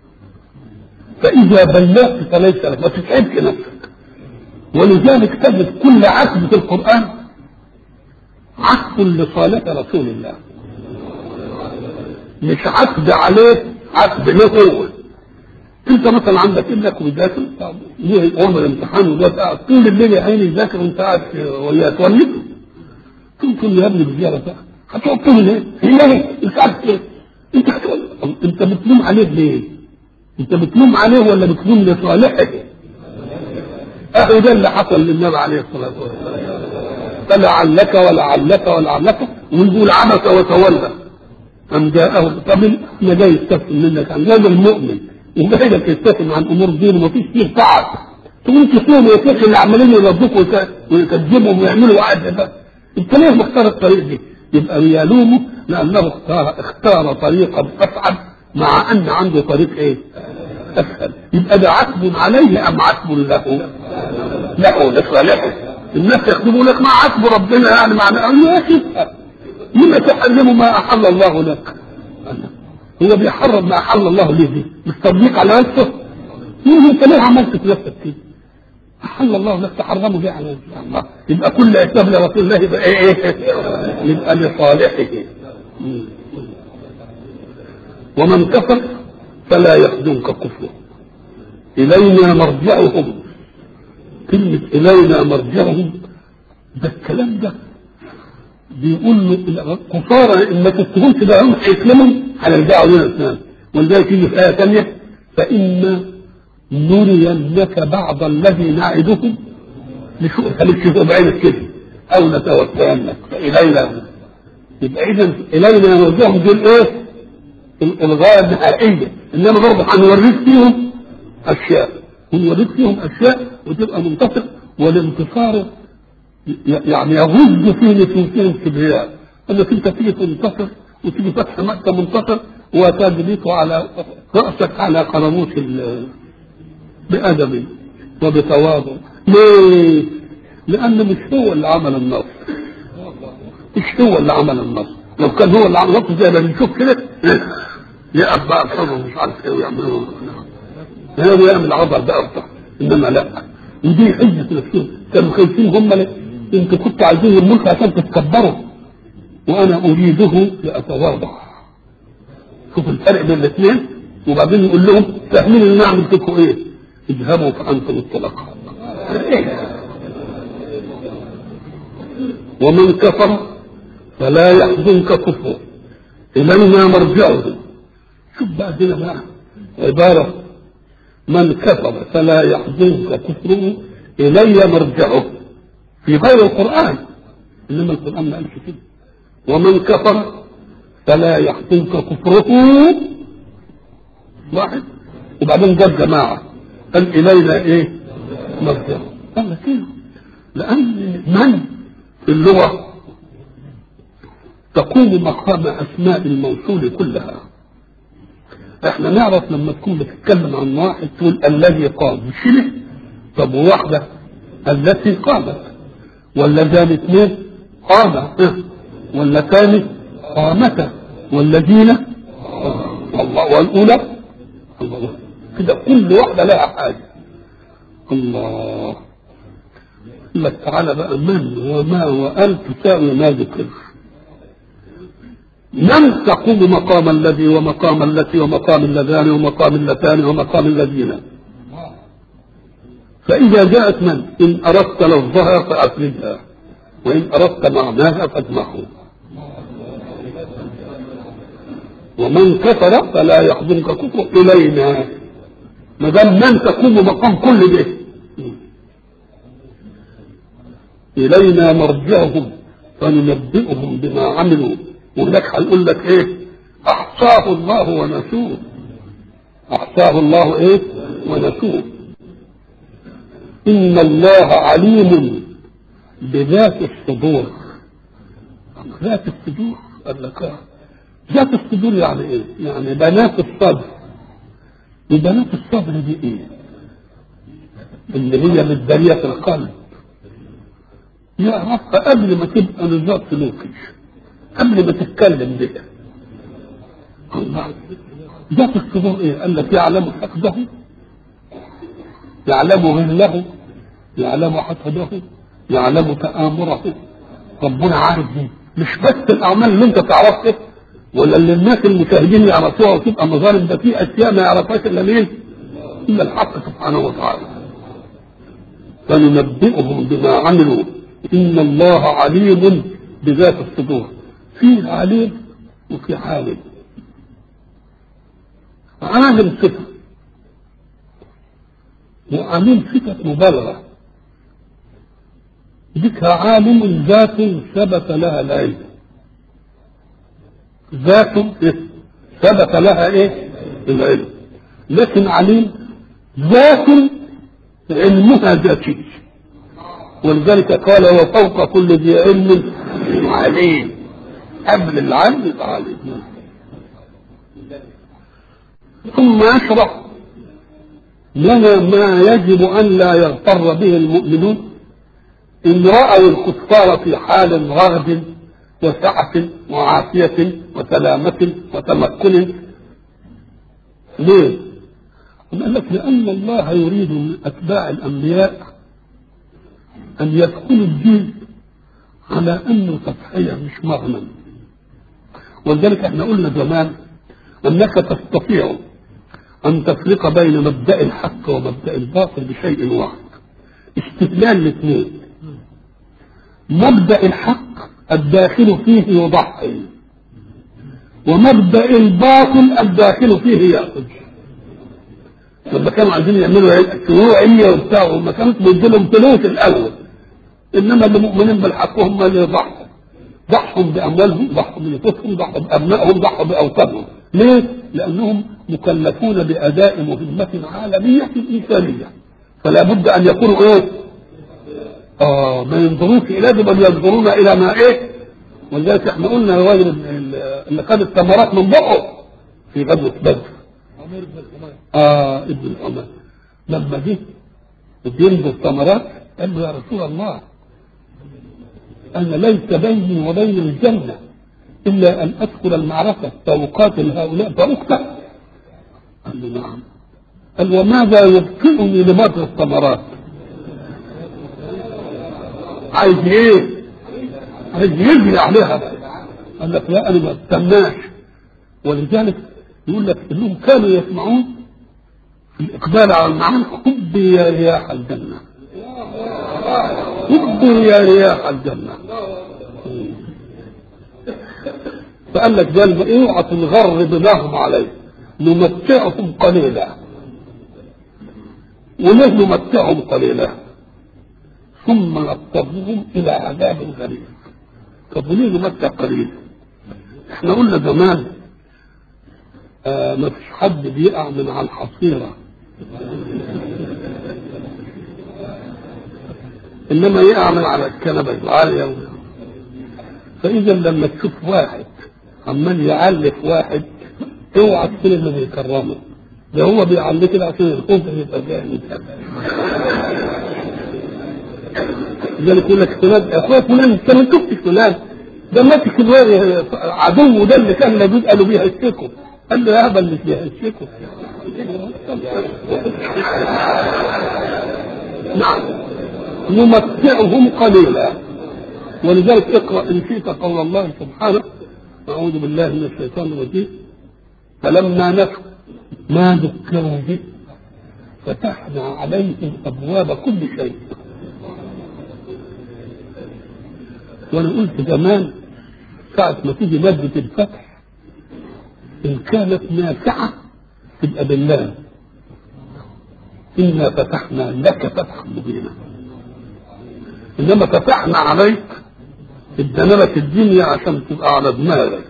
فإذا بلغت فليس لك ما تتعبش نفسك ولذلك تجد كل عقد في القرآن عقد لصالح رسول الله مش عقد عليه عقد له هو انت مثلا عندك ابنك وبيذاكر ليه يوم الامتحان وده قاعد طول الليل يا عيني يذاكر وانت قاعد وياه تولد تقول له يا ابني بالزياده بقى هتقعد طول الليل ليه؟ انت عارف ايه؟ انت هتقول انت بتلوم عليه ليه؟ انت بتلوم عليه ولا بتلوم لصالحه؟ اهو ده اللي حصل للنبي عليه الصلاه والسلام فلعلك ولعلك ولعلك ويقول عبس وتولى أم جاءه طب ما جاي يستفهم منك عن هذا المؤمن وجاي لك يستفهم عن امور دين وما فيش فيه تعب تقول تسوم ويكفي اللي عمالين يربوك ويكذبهم ويعملوا وعد ده انت ليه مختار الطريق دي؟ يبقى يلومه لانه اختار اختار طريقا اصعب مع ان عنده طريق ايه؟ اسهل يبقى ده عتب عليه ام عتب له؟ له لصالحه الناس يخدموا لك مع عتب ربنا يعني معنى يا اخي لما تحرم ما احل الله لك هو بيحرم ما احل الله ليه دي مش تطبيق على نفسه مين انت ليه عملت في نفسك كده احل الله لك تحرمه ليه على الله يبقى كل عتاب لرسول الله يبقى ايه ايه يبقى لصالحه ومن كفر فلا يحزنك كفره الينا مرجعهم كلمه الينا مرجعهم ده الكلام ده بيقول له كفارة إن ما تتهمش ده هم هيسلموا هنرجعوا لنا الإسلام ولذلك يجي في آية ثانية فإما نرينك بعض الذي نعدهم نشوف خليك تشوفه بعينك كده أو نتوفينك فإلينا يبقى إذا إلينا نرجعهم دول إيه؟ الغاية النهائية إنما برضه هنوريك فيهم أشياء ونوريك فيهم أشياء وتبقى منتصر والانتصار يعني يغز في نفوسهم كبرياء انك انت تيجي تنتصر وتيجي فتح مكه منتصر وتجلس على راسك على قرموش بادب وبتواضع ليه؟ لان مش هو اللي عمل النصر مش هو اللي عمل النصر لو كان هو اللي عمل النصر زي ما بنشوف كده يقف بقى الصبر مش عارف ايه ويعملوا هو يعمل عضل بقى انما لا ودي حجه نفسهم كانوا خايفين هم ليه؟ انت كنت عايزين الملك عشان تتكبروا وانا اريده لاتواضع شوف الفرق بين الاثنين وبعدين يقول لهم فاهمين ان انا عملت لكم ايه؟ اذهبوا فانتم الطلقاء ومن كفر فلا يحزنك كفره الينا مرجعه شوف بقى هنا بقى عباره من كفر فلا يحزنك كفره الي مرجعه في غير القرآن إنما القرآن ما قالش كده ومن كفر فلا يحزنك كفره واحد وبعدين جاب جماعة قال إلينا إيه؟ مرجع قال كده لأن من في اللغة تقوم مقام أسماء الموصول كلها احنا نعرف لما تكون بتتكلم عن واحد تقول الذي قام مش كده؟ طب وواحدة التي قامت ولا ثاني اثنين قام ولا ثاني قامتا والذين الله والاولى الله كده كل واحده لها حاجه الله لك تعالى بقى من وما وأن تساوي ما ذكر من تقوم مقام الذي ومقام التي ومقام اللذان ومقام اللتان ومقام الذين فإذا جاءت من إن أردت لفظها فأفردها وإن أردت معناها فاجمعه ومن كفر فلا يحزنك كفر إلينا ما دام من تقوم مقام كل ده إلينا مرجعهم فننبئهم بما عملوا وهناك هيقول لك إيه أحصاه الله ونسوه أحصاه الله إيه ونسوه إن الله عليم بذات الصدور ذات الصدور قال لك آه. ذات الصدور يعني ايه؟ يعني بنات الصدر وبنات الصدر دي ايه؟ اللي هي متدارية في القلب يعرفها قبل ما تبقى نظام سلوكي قبل ما تتكلم بها الله ذات الصدور ايه؟ قال لك يعلم حقده يعلم غله يعلم حسده يعلم تآمره ربنا عارف دي مش بس الاعمال اللي انت تعرفها ولا اللي الناس المشاهدين يعرفوها وتبقى مظالم ده في اشياء ما يعرفهاش الا مين؟ الا الحق سبحانه وتعالى. فننبئهم بما عملوا ان الله عليم بذات الصدور. في عليم وفي عالم. عالم صفه وعليم صفه مبالغه. ذكر عالم ذات ثبت لها العلم ذات ثبت لها ايه العلم لكن عليم ذات علمها ذاتي ولذلك قال وفوق كل ذي علم عليم قبل العلم يبقى عليم ثم يشرح لنا ما يجب ان لا يغتر به المؤمنون إن رأوا الكفار في حال رغد وسعة وعافية وسلامة وتمكن ليه؟ قال لك لأن الله يريد من أتباع الأنبياء أن يدخلوا الدين على أنه تضحية مش مغنم ولذلك احنا قلنا زمان أنك تستطيع أن تفرق بين مبدأ الحق ومبدأ الباطل بشيء واحد استدلال الاثنين مبدأ الحق الداخل فيه يضحي ومبدأ الباطل الداخل فيه يأخذ لما كانوا عايزين يعملوا شيوعية وبتاع وما كانت بيدي لهم فلوس الأول إنما اللي مؤمنين بالحق هم اللي يضحوا ضحوا بأموالهم ضحوا بنفوسهم ضحوا بأبنائهم ضحوا بأوطانهم ليه؟ لأنهم مكلفون بأداء مهمة عالمية إنسانية فلا بد أن يكونوا إيه؟ اه ما ينظروش الى ده بل ينظرون الى ما ايه ولذلك احنا قلنا الراجل اللي خد الثمرات من بقه في غزوه بدر اه ابن الحمام لما جه بينزل الثمرات قال له يا رسول الله انا ليس بيني وبين الجنه الا ان ادخل المعركه فاقاتل هؤلاء فاقتل قال له نعم قال وماذا يبطئني لمرض الثمرات عايز ايه؟ عايز يجري عليها قال لك لا انا ما استناش ولذلك يقول لك انهم كانوا يسمعون في الاقبال على المعاني حب يا رياح الجنه حب يا رياح الجنه فقال لك ده اوعى تنغر بناهم عليه نمتعهم قليلا وليه نمتعهم قليلا ثم نضطرهم الى عذاب غريب طب وليه نمتع قليل احنا قلنا زمان آه ما فيش حد بيقع من على الحصيرة انما يقع من على الكنبة العالية و... فاذا لما تشوف واحد عمال يعلف واحد اوعى تقول انه بيكرمه ده هو بيعليه كده عشان الخوف يبقى جاهز لذلك يقول لك فلان اخويا فلان انت ما شفتش فلان ده ماسك الواد عدوه ده اللي كان لابد قالوا بيهشكوا قال له يا هبل مش بيهشكوا نعم نمتعهم قليلا ولذلك اقرا ان شئت قول الله سبحانه اعوذ بالله من الشيطان الرجيم فلما نسوا ما ذكروا به فتحنا عليهم ابواب كل شيء وانا قلت زمان ساعة ما تيجي مادة الفتح إن كانت نافعة تبقى بالله إنا فتحنا لك فتحا مبينا إنما فتحنا عليك ادانا لك الدنيا عشان تبقى على دماغك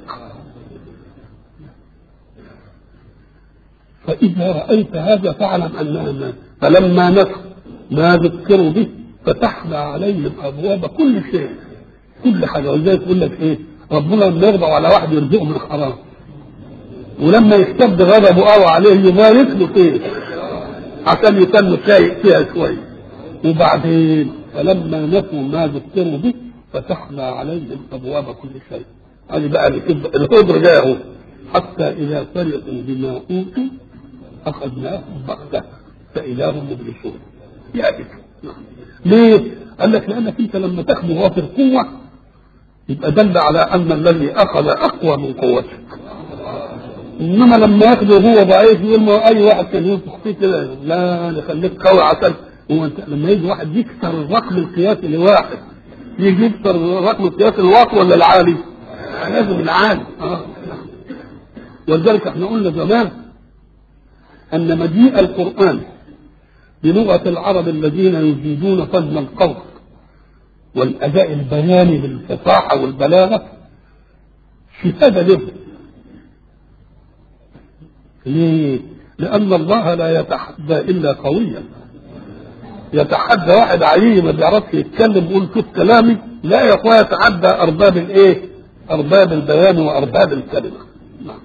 فإذا رأيت هذا فاعلم أننا فلما نسوا ما ذكروا به فتحنا عليهم أبواب كل شيء كل حاجة ولذلك يقول لك إيه ربنا لما يرضى على واحد يرزقه من حرام ولما يشتد غضبه قوي عليه يبارك له فيه عشان يتم شيء فيها شوية وبعدين فلما نسوا ما ذكروا به فتحنا عليهم أبواب كل شيء هذه بقى القدر جاءه حتى إذا فرحوا بما أوتوا أخذناهم بغتة فإذا هم مبلسون يا ليه؟ قال لك لأنك أنت لما تاخذ غافر قوة يبقى دل على أن الذي أخذ أقوى من قوتك إنما لما ياخده هو ضعيف يقول ما أي واحد كان ينفخ فيه كده لا نخليك قوي عشان هو أنت لما يجي واحد يكسر الرقم القياسي لواحد يجي يكسر الرقم القياسي الواطي ولا العالي؟ لازم العالي آه. ولذلك احنا قلنا زمان أن مجيء القرآن بلغة العرب الذين يجيدون فهم القول والأداء البياني بالفصاحة والبلاغة شهادة له ليه؟ لأن الله لا يتحدى إلا قويا يتحدى واحد عليه ما بيعرفش يتكلم يقول شوف كلامي لا يا اخويا يتعدى أرباب الإيه؟ أرباب البيان وأرباب الكلمة نعم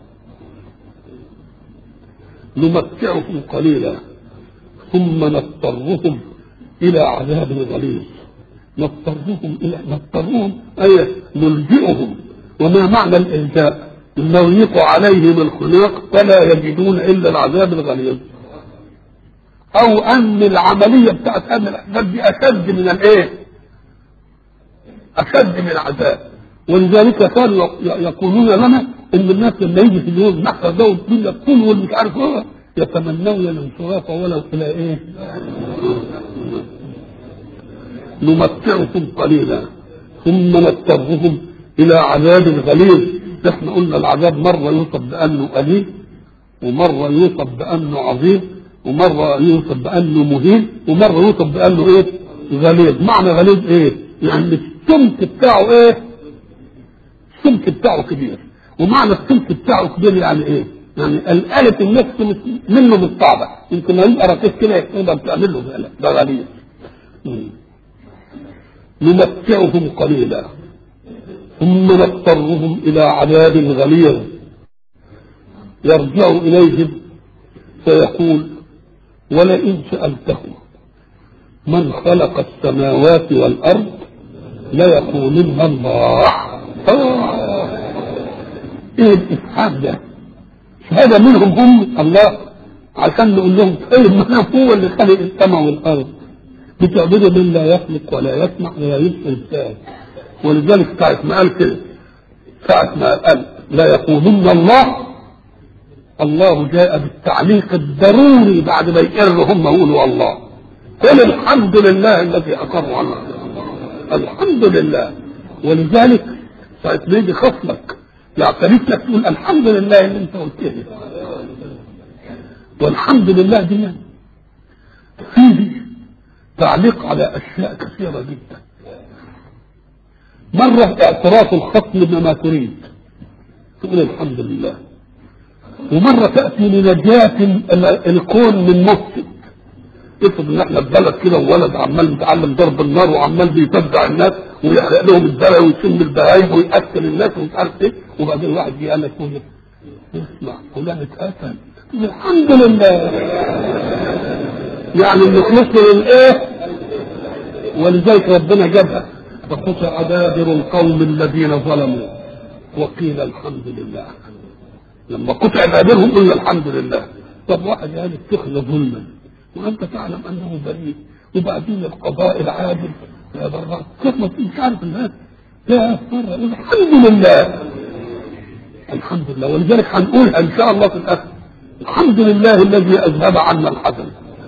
نمتعهم قليلا ثم نضطرهم إلى عذاب غليظ نضطرهم إلى نضطرهم أي نلجئهم وما معنى الإلجاء؟ نضيق عليهم الخناق فلا يجدون إلا العذاب الغليظ أو أن العملية بتاعت أمن الأحزاب دي أشد من الإيه؟ أشد من العذاب ولذلك كانوا يقولون لنا ان الناس لما يجي في اليوم المحفل ده والدنيا كل والمش عارف هو يتمنون الانصراف ولو الى ايه؟ نمتعهم قليلا ثم نضطرهم الى عذاب غليظ احنا قلنا العذاب مره يوصف بانه قليل ومره يوصف بانه عظيم ومره يوصف بانه مهين ومره يوصف بانه ايه؟ غليظ معنى غليظ ايه؟ يعني السمك بتاعه ايه؟ السمك بتاعه كبير ومعنى السمك بتاعه كبير يعني ايه؟ يعني الآلة النفس منه بالطابع يمكن لو يبقى رقيق كده يقدر تعمل له ذلك ده غليظ نمتعهم قليلا ثم نضطرهم إلى عذاب غليظ يرجع إليهم فيقول ولئن سألتهم من خلق السماوات والأرض ليقولن الله آه. ايه الافحام ده هذا منهم هم الله عشان نقول لهم طيب ما هو اللي خلق السماء والارض بتعبدوا من لا يخلق ولا يسمع ولا يبصر ازاي ولذلك ساعة ما قال كده ساعة ما قال لا يقولن الله الله جاء بالتعليق الضروري بعد ما يقروا هم يقولوا الله قل الحمد لله الذي اقر عنا الحمد لله ولذلك ساعة ما يجي خصمك يعترف لك تقول الحمد لله اللي انت قلت لي والحمد لله دي فيه تعليق على اشياء كثيره جدا مرة اعتراف الخصم بما تريد تقول الحمد لله ومرة تأتي لنجاة الكون من مفسد افرض ان احنا في بلد كده وولد عمال متعلم ضرب النار وعمال بيفزع الناس ويحرق لهم الزرع ويشم البهايم ويقتل الناس ومش عارف ايه وبعدين واحد جه قال لك يقول لك اسمع فلان اتقتل الحمد لله يعني نخلص للايه ولذلك ربنا جابها فقطع دابر القوم الذين ظلموا وقيل الحمد لله لما قطع دابرهم قلنا الحمد لله طب واحد قال اتخذ ظلما وانت تعلم انه بريء وبعدين القضاء العادل يا برا كيف ما مش عارف الناس يا مرة الحمد لله الحمد لله ولذلك هنقولها ان شاء الله في الاخر الحمد لله الذي اذهب عنا الحزن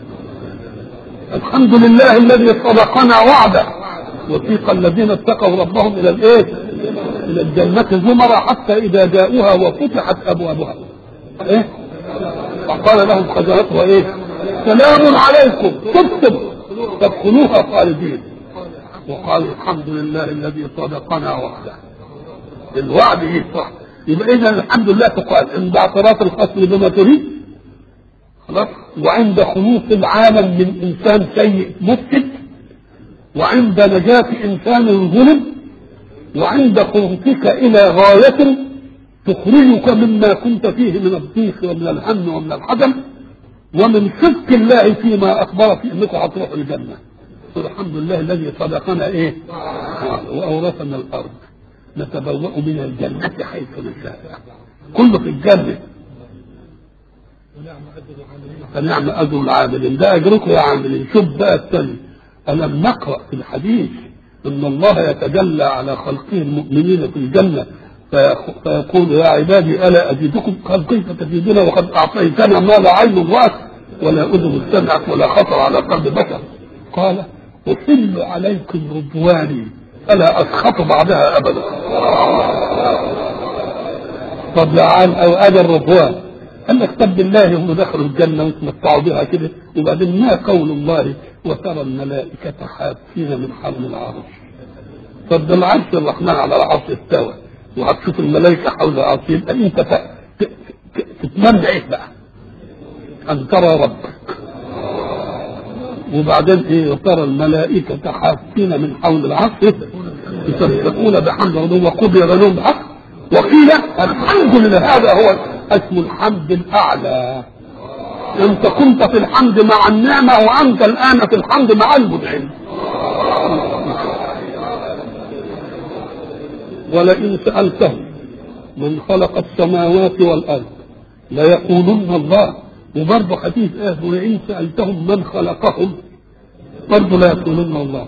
الحمد لله الذي صدقنا وعده وسيق الذين اتقوا ربهم الى الايه؟ الى الجنة زمرا حتى اذا جاءوها وفتحت ابوابها ايه؟ فقال لهم خزنتها ايه؟ سلام عليكم تكتب تدخلوها خالدين وقالوا الحمد لله الذي صدقنا وعده الوعد يصح يبقى اذا الحمد لله تقال عند اعتراف الخصم بما تريد خلاص وعند خلوص العالم من انسان سيء مفسد وعند نجاة انسان ظلم وعند خلقك الى غاية تخرجك مما كنت فيه من الضيق ومن الهم ومن الحزن ومن صدق الله فيما اخبر في انكم هتروحوا الجنه الحمد لله الذي صدقنا ايه واورثنا الارض نتبوأ من الجنة حيث نشاء كله في الجنة فنعم أجر العاملين ده أجركم يا عاملين شوف بقى الثاني ألم نقرأ في الحديث أن الله يتجلى على خلقه المؤمنين في الجنة فيقول يا عبادي ألا أزيدكم قال كيف تزيدون وقد أعطيتنا ما لا عين رأت ولا أذن سمعت ولا خطر على قلب بشر قال أحل عليكم رضواني فلا أسخط بعدها أبدا طب لعان أو أجر رضوان قال لك طب بالله هم دخلوا الجنة وتمتعوا بها كده وبعدين ما قول الله وترى الملائكة حافين من حول العرش طب ده العرش الرحمن على العرش استوى وهتشوف الملائكة حول العرش يبقى أنت تتمنى إيه بقى؟ أن ترى ربك وبعدين ايه وترى الملائكة حافين من حول العرش يسبحون بحمد ربهم وقضي بينهم بحق وقيل الحمد لله هذا هو اسم الحمد الاعلى انت كنت في الحمد مع النعمة وانت الان في الحمد مع المنعم ولئن سألتهم من خلق السماوات والأرض ليقولن الله وبرضه حديث آه ولئن سألتهم من خلقهم برضه لا يقولون الله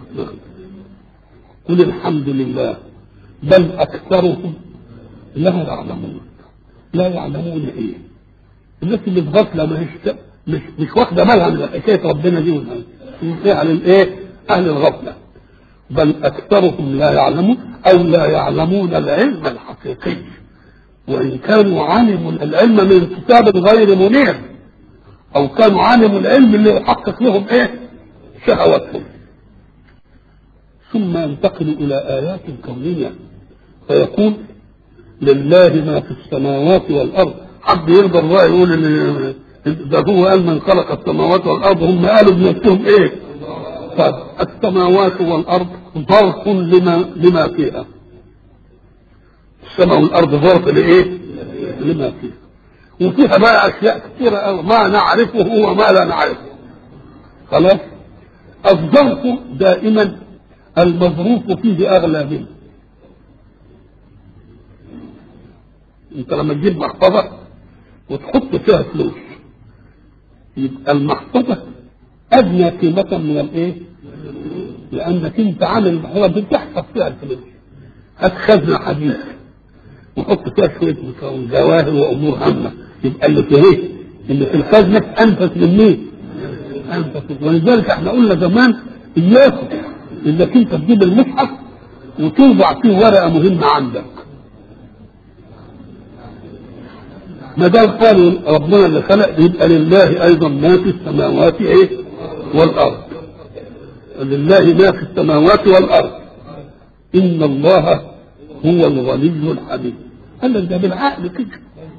قل الحمد لله بل أكثرهم لا يعلمون لا يعلمون إيه الناس اللي في غفلة ما هيش مش مش واخدة بالها من حكاية ربنا دي يعني الإيه أهل الغفلة بل أكثرهم لا يعلمون أو لا يعلمون العلم الحقيقي وإن كانوا علموا العلم من كتاب غير منير أو كانوا علموا العلم اللي يحقق لهم إيه شهواتهم ثم ينتقل إلى آيات كونية فيقول لله ما في السماوات والأرض حد يرضى الله يقول إن ده هو قال من خلق السماوات والأرض هم قالوا بنفسهم إيه طيب السماوات والأرض ظرف لما لما فيها السماء والارض ظرف لايه؟ لما فيها وفيها بقى اشياء كثيره قوي ما نعرفه وما لا نعرفه خلاص الظرف دائما المظروف فيه اغلى منه انت لما تجيب محفظه وتحط فيها فلوس يبقى المحفظه ادنى قيمه من الايه؟ لانك انت عامل المحفظه بتحفظ فيها الفلوس هات خزنه حديد وحط فيها شويه جواهر وامور هامه يبقى اللي في ايه؟ اللي في الخزنه انفس من مين؟ انفس ولذلك احنا قلنا زمان اياكم انك انت تجيب المصحف وتوضع فيه ورقه مهمه عندك. ما دام قالوا ربنا اللي خلق يبقى لله ايضا ما في السماوات ايه؟ والارض. لله ما في السماوات والارض. ان الله هو الغني الحميد قال لك ده بالعقل كده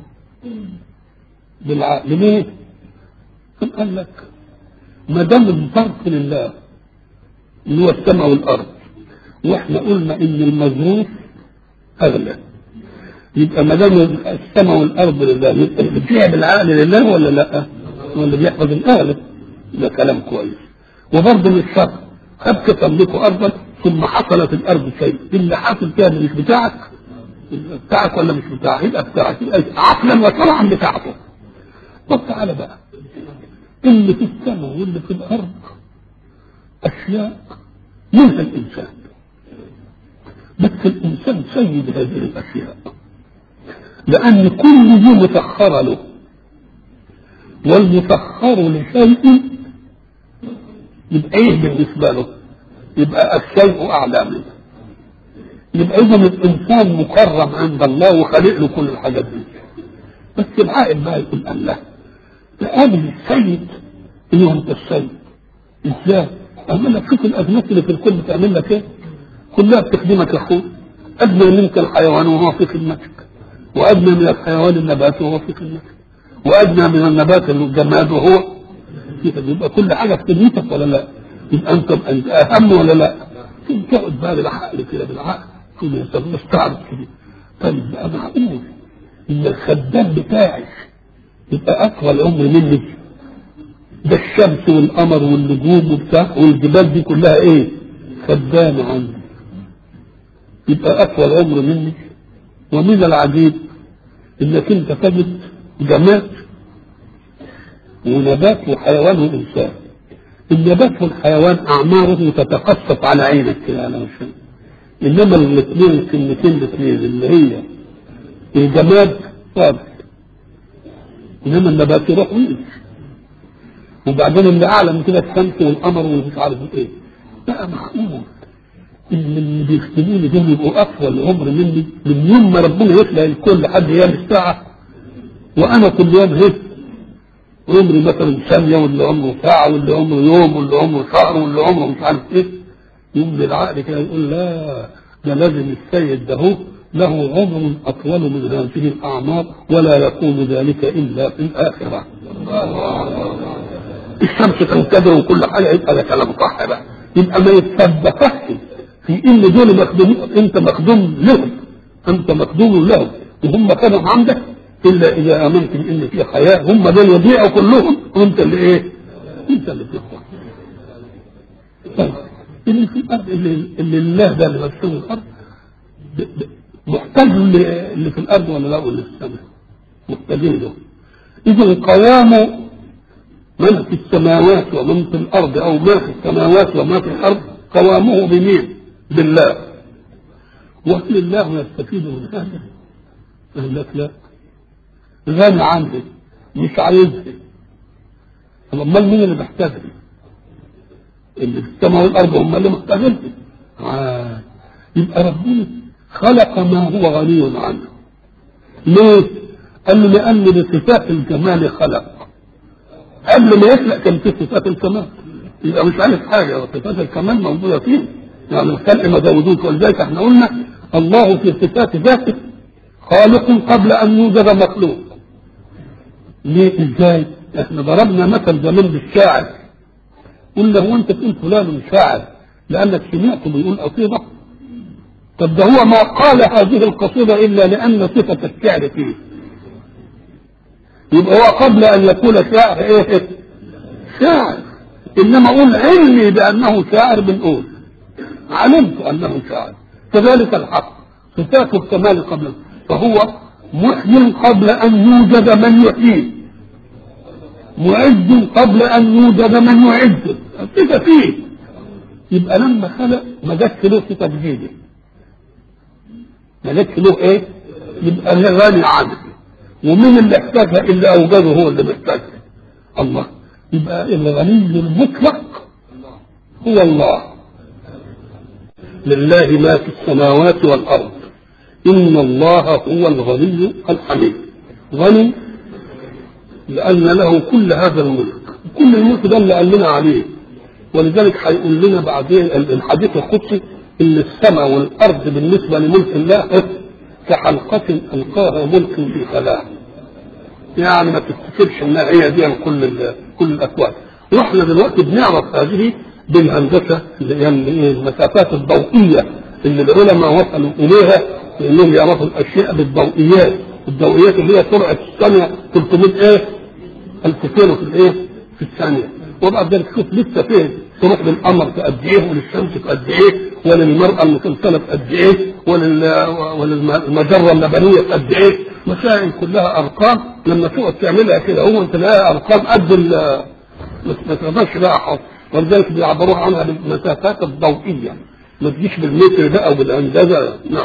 بالعقل ليه؟ قال لك ما دام الظرف لله اللي هو السماء والارض واحنا قلنا ان المظروف اغلى يبقى ما دام السماء والارض لله يبقى اللي بيع بالعقل لله ولا لا؟ ولا بيحفظ الاغلى ده كلام كويس وبرضه مش شرط خدت تملكه ارضا ثم حصل في الارض شيء اللي حاصل فيها مش بتاعك بتاعك ولا مش بتاعك يبقى بتاعك يبقى عقلا وشرعا بتاعته طب تعالى بقى اللي في السماء واللي في الارض اشياء منها الانسان بس الانسان سيد هذه الاشياء لان كل دي مسخره له والمسخر لشيء يبقى ايه بالنسبه له يبقى الشيء اعلى منه يبقى اذا الانسان مكرم عند الله وخالق له كل الحاجات دي بس العائل بقى يقول الله تقابل السيد انه انت السيد ازاي؟ اعمل لك شوف الازمات اللي في الكون بتعمل لك ايه؟ كلها بتخدمك يا اخوي ادنى منك الحيوان وهو في خدمتك وادنى من الحيوان النبات وهو في خدمتك وادنى من النبات الجماد وهو في خدمتك يبقى كل حاجه في خدمتك ولا لا؟ يبقى انت انت اهم ولا لا؟ تقعد بقى بالعقل كده بالعقل كل انت مستعرض كده طيب بقى معقول ان الخدام بتاعي يبقى اطول عمر مني ده الشمس والقمر والنجوم وبتاع والجبال دي كلها ايه؟ خدامة عندي يبقى اطول عمر مني ومن العجيب انك انت تجد جماد ونبات وحيوان وانسان النبات والحيوان اعماره تتقصف على عينك كده على وشك انما الاثنين الكلمتين الاثنين اللي هي الجماد ثابت انما النبات يروح ويمشي وبعدين اللي اعلى من كده الشمس والقمر ومش عارف ايه بقى معقول ان اللي بيخدموني دول يبقوا اطول عمر مني من يوم ما ربنا يخلق الكون لحد ايام الساعه وانا كل يوم هيك عمري مثلا ثانيه واللي عمره ساعه واللي عمره يوم واللي عمره شهر واللي عمره مش عارف ايه يوم بالعقل كده يقول لا ده لازم السيد ده هو له عمر اطول من هذه الاعمار ولا يكون ذلك الا في الاخره الشمس تنكدر وكل حاجه يبقى ده كلام صح بقى يبقى ما يتسبقش في ان دول مخدومين انت مخدوم لهم انت مخدوم لهم وهم كانوا عندك الا اذا امنت بان في حياه هم دول يضيعوا كلهم وانت اللي ايه؟ انت اللي بتخسر طيب اللي في الارض اللي, اللي الله ده اللي مسؤول الارض محتاج اللي في الارض ولا لا ولا في السماء محتاجين له اذا قوام من في السماوات ومن في الارض او ما في السماوات وما في الارض قوامه بمين؟ بالله وهل الله يستفيد من هذا؟ قال لك لا غني عنه مش عايزها طب امال مين اللي محتاجها؟ اللي في السماء والارض هم اللي محتاجينها آه. يبقى ربنا خلق ما هو غني عنه ليه؟ قال له لان بصفات الجمال خلق قبل ما يخلق كان في صفات الكمال يبقى مش عارف حاجه وصفات الكمال موجوده فيه يعني الخلق ما زودوش ولذلك احنا قلنا الله في صفات ذاته خالق قبل ان يوجد مخلوق ليه ازاي؟ احنا ضربنا مثل زمان بالشاعر قلنا هو انت تقول فلان شاعر لانك سمعته بيقول قصيده طب ده هو ما قال هذه القصيده الا لان صفه الشعر فيه يبقى هو قبل ان يقول شاعر ايه شاعر انما اقول علمي بانه شاعر بنقول علمت انه شاعر كذلك الحق صفات الكمال قبل فهو محيي قبل ان يوجد من يحييه معز قبل ان يوجد من يعز كده فيه يبقى لما خلق ما جاتش له صفه جديده ما جاتش له ايه يبقى غني عنه ومين اللي احتاجها اللي اوجده هو اللي محتاجها الله يبقى الغني المطلق هو الله لله ما في السماوات والارض ان الله هو الغني الحميد غني لان له كل هذا الملك كل الملك ده اللي قال لنا عليه ولذلك هيقول لنا بعدين الحديث القدسي ان السماء والارض بالنسبه لملك الله كحلقة ألقاها ملك في خلاء يعني ما تفتكرش انها هي دي كل كل الاكوان واحنا دلوقتي بنعرف هذه بالهندسه اللي يعني المسافات الضوئيه اللي العلماء وصلوا اليها لانهم يعرفوا الاشياء بالضوئيات الضوئيات اللي هي سرعه الثانيه 300 ايه؟ 1000 كيلو في الايه؟ في الثانيه وبعد ذلك شوف لسه فين تروح للقمر في قد ايه وللشمس في قد ايه وللمرأة المسلسلة في قد ايه وللمجرة اللبنية في قد ايه مسائل كلها ارقام لما تقعد تعملها كده هو انت تلاقيها ارقام قد ما تقدرش لها حظ ولذلك بيعبروها عنها بالمسافات الضوئية ما تجيش بالمتر بقى وبالهندسة نعم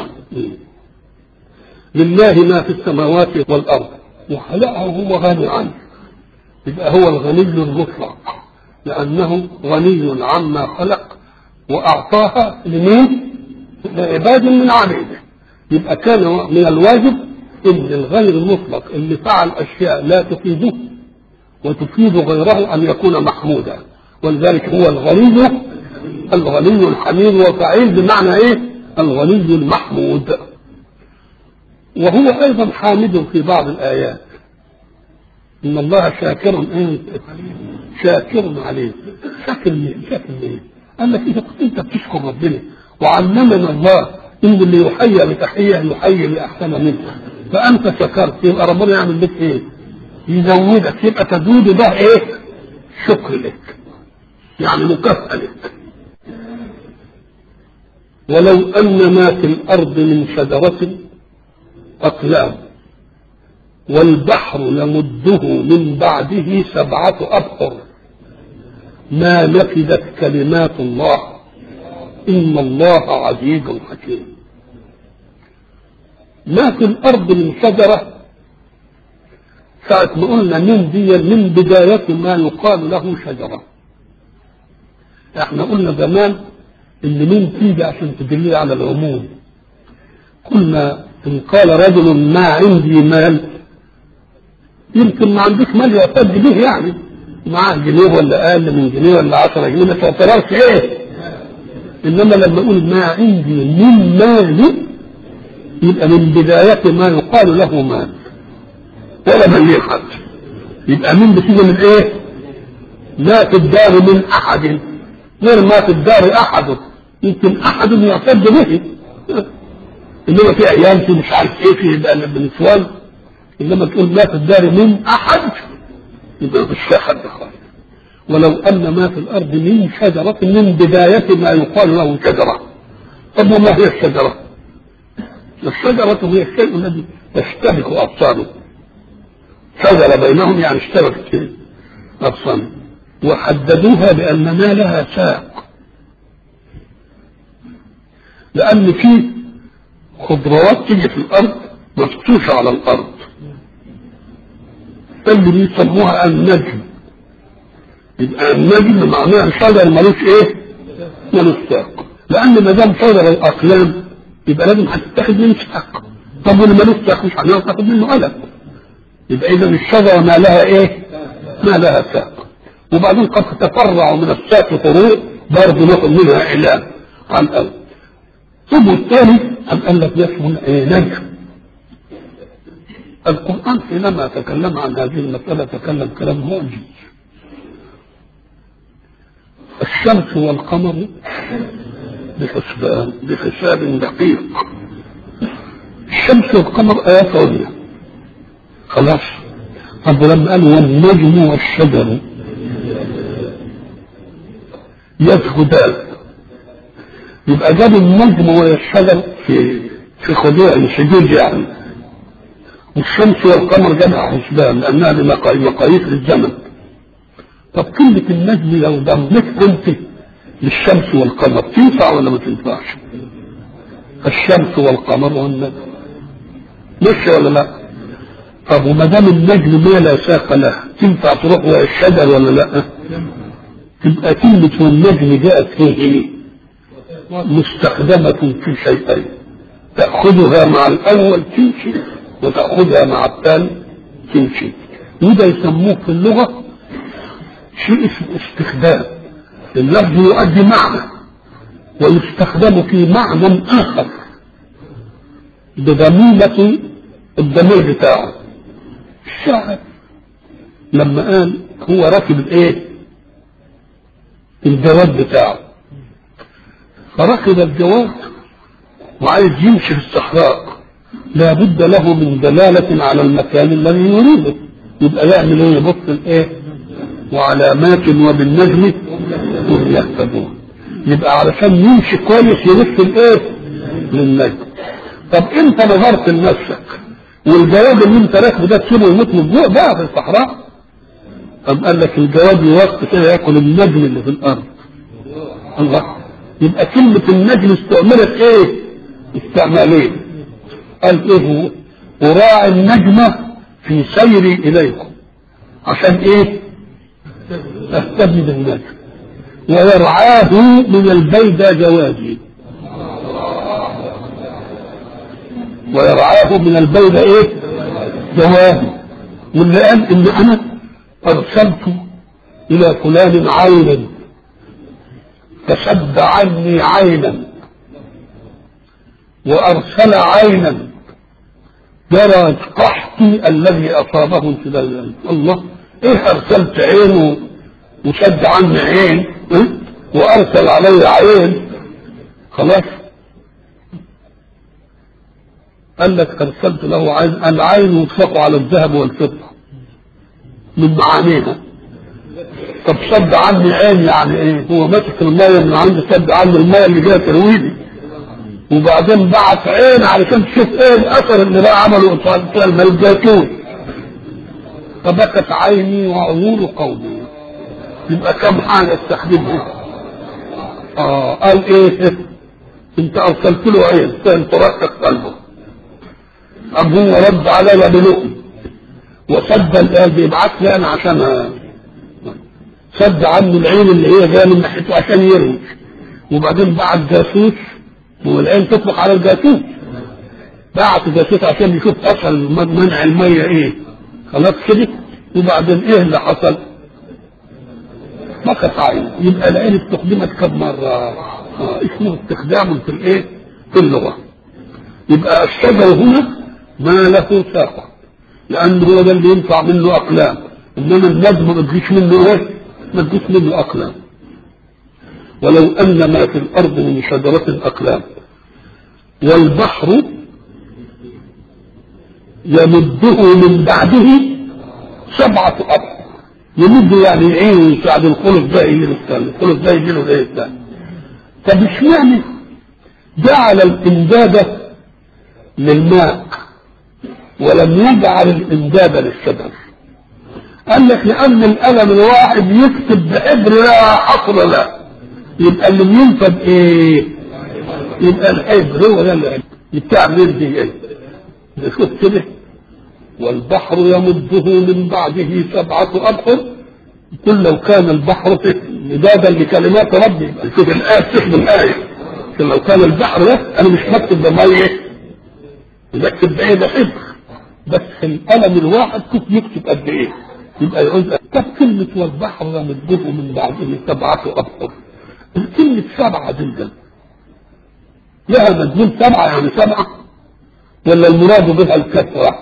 لله ما في السماوات والارض وخلقه هو غني عنه يبقى هو الغني المطلق لأنه غني عما خلق وأعطاها لمين؟ لعباد من عبيده يبقى كان من الواجب ان الغير المطلق اللي فعل اشياء لا تفيده وتفيد غيره أن يكون محمودا ولذلك هو الغني الغني الحميد وفعيل بمعنى ايه الغني المحمود وهو ايضا حامد في بعض الايات ان الله شاكر ايه شاكر عليه شاكر ليه شاكر ليه قال لك اذا كنت انت بتشكر ربنا وعلمنا الله ان اللي يحيى بتحيه يحيي باحسن منها فانت شكرت يبقى ربنا يعمل لك ايه يزودك يبقى تزود ده ايه شكر لك يعني مكافأة لك ولو أن ما في الأرض من شجرة أقلام والبحر لمده من بعده سبعة أبحر ما نفدت كلمات الله إن الله عزيز حكيم ما في الأرض من شجرة ساعة ما قلنا من دي من بداية ما يقال له شجرة احنا قلنا زمان ان من تيجي عشان تدل على العموم قلنا ان قال رجل ما عندي مال يمكن ما عندوش مال يعتد به يعني معاه جنيه ولا اقل من جنيه ولا 10 جنيه ما تعتبرش ايه انما لما اقول ما عندي من مال يبقى من بداية ما يقال له مال ولا بليه حد يبقى من بتيجي من ايه؟ لا في الدار من احد غير ما في الدار احد يمكن احد يعتد به انما في ايام في مش عارف ايه في يبقى بالنسوان انما تقول ما في الدار من احد يبقى مش في حد خالص ولو ان ما في الارض من شجره من بدايه ما يقال له شجره طب وما هي الشجره؟ الشجره هي الشيء الذي تشتبك ابصاره شجره بينهم يعني اشتبكت ابصارهم وحددوها بأن ما لها ساق لأن في خضروات تيجي في الأرض مفتوشة على الأرض اللي بيسموها النجم يبقى النجم معناها شجر ملوش ايه؟ ملوش ساق لأن ما دام شجر الأقلام يبقى لازم هتتاخد منه ساق طب واللي ملوش ساق مش هنعرف تاخد منه قلم يبقى إذا الشجرة ما لها ايه؟ ما لها ساق وبعدين قد تتفرع من الساق فروع برضه ناخد منها اعلام عن الأول ثم الثاني أم قال لك يشمل إيه نجم القرآن حينما تكلم عن هذه المسألة تكلم كلام معجز الشمس والقمر بحسبان بحساب دقيق الشمس والقمر آيات عليا خلاص طب لما قالوا والنجم والشجر يسجدان يبقى جاب النجم والشجر في في خضوع سجود يعني والشمس والقمر جابها حسبان لانها بمقاييس للزمن طب كلمة النجم لو ضمت انت للشمس والقمر تنفع ولا ما تنفعش؟ الشمس والقمر والنجم مش ولا لا؟ طب وما دام النجم ما لا ساق له تنفع تروح ويا الشجر ولا لا؟ تبقى كلمة والنجم جاءت فيه مستخدمة في شيئين تأخذها مع الأول تمشي وتأخذها مع الثاني تمشي وده يسموه في اللغة شيء اسمه استخدام اللفظ يؤدي معنى ويستخدم في معنى آخر بضميمة الضمير بتاعه الشاعر لما قال هو راكب الايه الجواد بتاعه فركب الجواد وعايز يمشي في الصحراء لابد له من دلالة على المكان الذي يريده يبقى يعمل ايه يبص الايه وعلامات وبالنجم هم يهتدون يبقى علشان يمشي كويس يلف الايه للنجم طب انت نظرت لنفسك والجواد اللي انت راكبه ده تسيبه يموت من جوع بقى في الصحراء أم قال لك الجواد يوقف كده ياكل النجم اللي في الارض الله يبقى كلمة النجم استعملت ايه استعمالين قال ايه هو وراعي النجمة في سيري اليكم عشان ايه اهتم بالنجم ويرعاه من البيدى جوادي ويرعاه من البيدى ايه جوادي واللي قال ان انا أرسلت إلى فلان عينا فشد عني عينا وأرسل عينا جرى قحطي الذي أصابه انسداد الله إيه أرسلت عين وشد عني عين إيه؟ وأرسل علي عين خلاص قال لك أرسلت له عين العين يطلق على الذهب والفضة من معانيها طب شد عني عين يعني ايه هو ماسك المية من عند شد عني المية اللي جايه ترويدي وبعدين بعت عين علشان تشوف ايه الاثر اللي بقى عمله قصاد ما الزيتون فبكت عيني وعيون قومي يبقى كم حاجه استخدمها اه قال ايه انت ارسلت له عين كان تركك قلبه ابوه رد علي بلقم وسد الآن بيبعت لي انا عشان سد عنه العين اللي هي جايه من ناحيته عشان يروي وبعدين بعت جاسوس والعين تطلق على الجاسوس بعت جاسوس عشان يشوف اثر منع الميه ايه خلاص كده وبعدين ايه اللي حصل؟ مكت عين يبقى العين استخدمت كم مره؟ آه اسمه استخدام في الايه؟ في اللغه يبقى الشجر هنا ما له ساقه لأنه هو ده اللي ينفع منه أقلام إنما النجم ما تجيش منه إيه؟ ما تجيش منه أقلام ولو أن ما في الأرض من شجرة أقلام والبحر يمده من بعده سبعة أبحر يمد يعني يعين يساعد الخلق ده يجي له الثاني الخلق ده يجي له ايه الثاني طب اشمعنى جعل الإمداد للماء ولم يجعل الإمداد للشجر قال لك لأن القلم الواحد يكتب بحبر لا حصر له يبقى اللي بينفذ ايه؟ يبقى الحبر هو ده اللي يتعمل دي ايه؟ شوف كده والبحر يمده من بعده سبعة أبحر كل لو كان البحر مدادا لكلمات ربي يبقى شوف الآية تشبه الآية لو كان البحر ده أنا مش بكتب بمية بكتب بإيه ده حبر بس القلم الواحد كيف يكتب قد ايه يبقى يقول طب كلمة والبحر يمده من بعده سبعة أبحر الكلمة سبعة جدا لها مدلول سبعة يعني سبعة ولا المراد بها الكثرة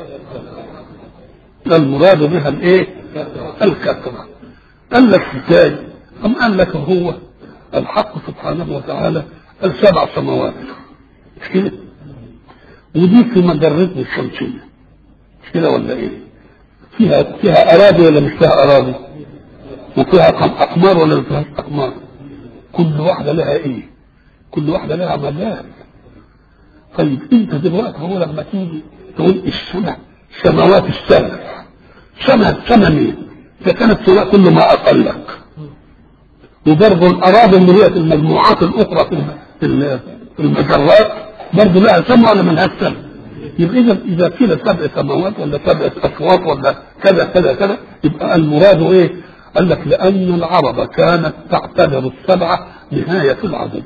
المراد بها الايه الكثرة قال لك ازاي أم قال لك هو الحق سبحانه وتعالى السبع سماوات مش كده ودي في مجرتنا الشمسية مش كده ولا ايه فيها فيها اراضي ولا مش فيها اراضي وفيها اقمار ولا ما فيهاش اقمار كل واحده لها ايه كل واحده لها مجال طيب انت دلوقتي هو لما تيجي تقول السماء سماوات السماء سماء سماء مين اذا كانت سماء كل ما اقلك وبرضه الاراضي اللي هي المجموعات الاخرى في في المجرات برضه لها سماء ولا ملهاش سماء يبقى اذا اذا كده سبع سماوات ولا سبع اصوات ولا كذا كذا كذا يبقى المراد ايه؟ قال لك لان العرب كانت تعتبر السبعه نهايه العدد.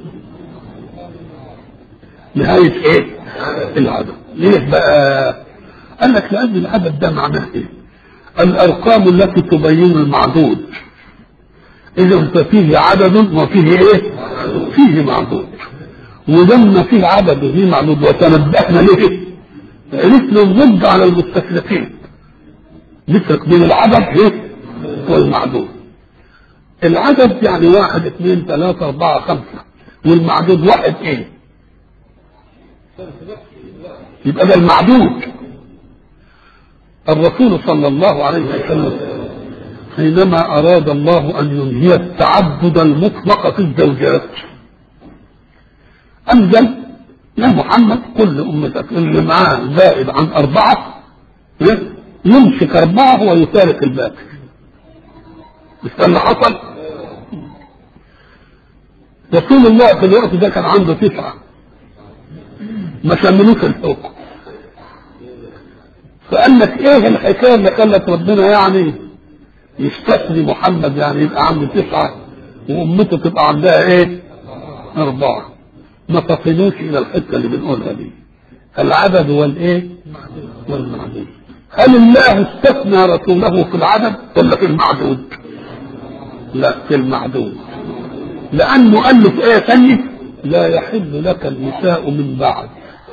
نهايه ايه؟ العدد. ليه بقى؟ قال لك لان العدد ده معناه ايه؟ الارقام التي تبين المعدود. اذا ففيه عدد وفيه ايه؟ فيه معدود. ولما فيه عدد وفيه معدود وتنبهنا ليه عرفنا الضد على المستشرقين نفرق بين العدد ايه والمعدود العدد يعني واحد اثنين ثلاثة أربعة خمسة والمعدود واحد ايه يبقى ده المعدود الرسول صلى الله عليه وسلم حينما أراد الله أن ينهي التعبد المطلق في الزوجات أنزل يا محمد كل أمتك اللي معاه زائد عن أربعة يمسك أربعة ويفارق الباقي مش ده اللي حصل؟ رسول الله في الوقت ده كان عنده تسعة ما شملوش الحكم فقال لك ايه الحكايه اللي خلت ربنا يعني يستثني محمد يعني يبقى عنده تسعه وامته تبقى عندها ايه؟ اربعه ما تصلوش الى الحته اللي بنقولها دي العدد والايه والمعدود هل الله استثنى رسوله في العدد ولا في المعدود؟ لا في المعدود لأنه قال له في آية ثانية لا يحل لك النساء من بعد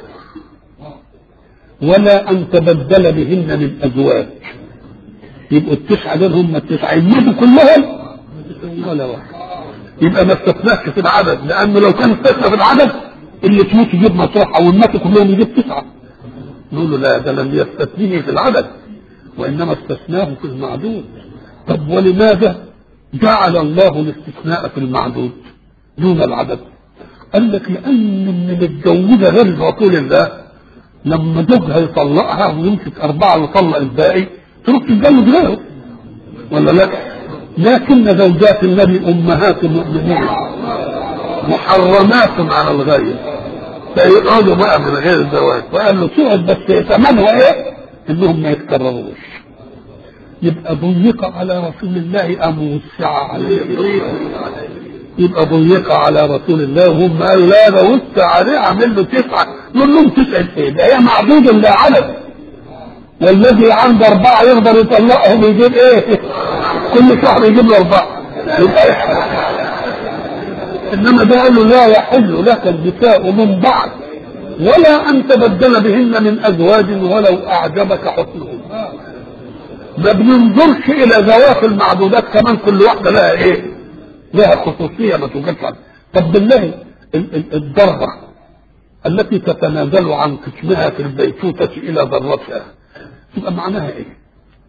ولا أن تبدل بهن من أزواج يبقوا التسعة دول هم التسعة يموتوا كلهم ولا واحد يبقى ما استثناش في العدد لأنه لو كان استثنى في العدد اللي تموت يجيب مصلحة والماتوا كلهم يجيب تسعة نقول له لا ده لم يستثنيه في العدد وإنما استثناه في المعدود طب ولماذا جعل الله الاستثناء في المعدود دون العدد قال لك لأن اللي متجوزة غير رسول الله لما زوجها يطلقها ويمسك أربعة ويطلق الباقي تروح تتجوز غيره ولا لا؟ لكن زوجات النبي أمهات المؤمنين محرمات على الغير فيقعدوا بقى من غير زواج وقال له تقعد بس ثمنها ايه؟ انهم ما يتكرروش يبقى ضيق على رسول الله ام وسع عليه يبقى ضيق على رسول الله وهم قالوا لا ده وسع عليه عامل له تسعه نقول لهم تسعه ايه؟ ده هي معدود لا عدد والذي عنده اربعه يقدر يطلقهم يجيب ايه؟ كل شهر يجيب له اربعه يبقى انما ده قال له لا يحل لك النساء من بعد ولا ان تبدل بهن من ازواج ولو اعجبك حسنهن ما بننظرش الى ذوات المعدودات كمان كل واحده لها ايه؟ لها خصوصيه ما توجدش طب بالله الضربه التي تتنازل عن قسمها في البيتوتة إلى ذرتها تبقى معناها إيه؟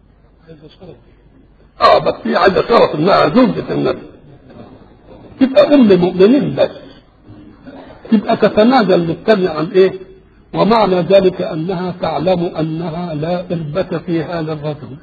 آه بس هي عايزة شرف إنها زوجة النبي تبقى أم المؤمنين بس تبقى تتنازل للتبع عن إيه؟ ومعنى ذلك أنها تعلم أنها لا إربة في هذا الرجل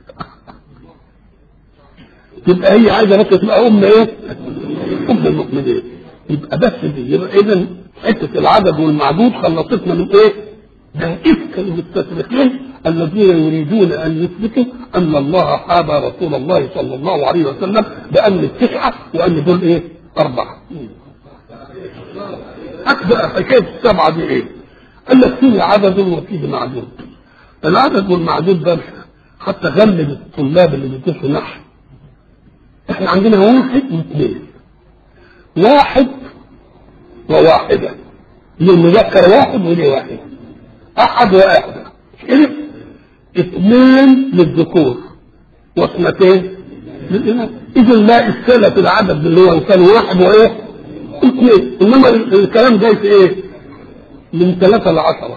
تبقى هي عايزة بس تبقى أم إيه؟ أم المؤمنين يبقى بس دي يبقى إذا حتة العدد والمعدود خلصتنا من إيه؟ ده إفك المستشرقين الذين يريدون أن يثبتوا أن الله حاب رسول الله صلى الله عليه وسلم بأن التسعة وأن دول إيه؟ أربعة. أكبر حكاية السبعة دي إيه؟ قال لك فيه عدد وفيه معدود. العدد والمعدود ده حتى غلب الطلاب اللي بيدرسوا نحو. إحنا عندنا واحد واثنين. واحد وواحدة. للمذكر واحد وليه واحد. أحد وواحدة. كده؟ اثنين للذكور واثنتين للإناث إذا لا إشكال في العدد اللي هو كان واحد وإيه؟ اثنين إنما الكلام جاي في إيه؟ من ثلاثة لعشرة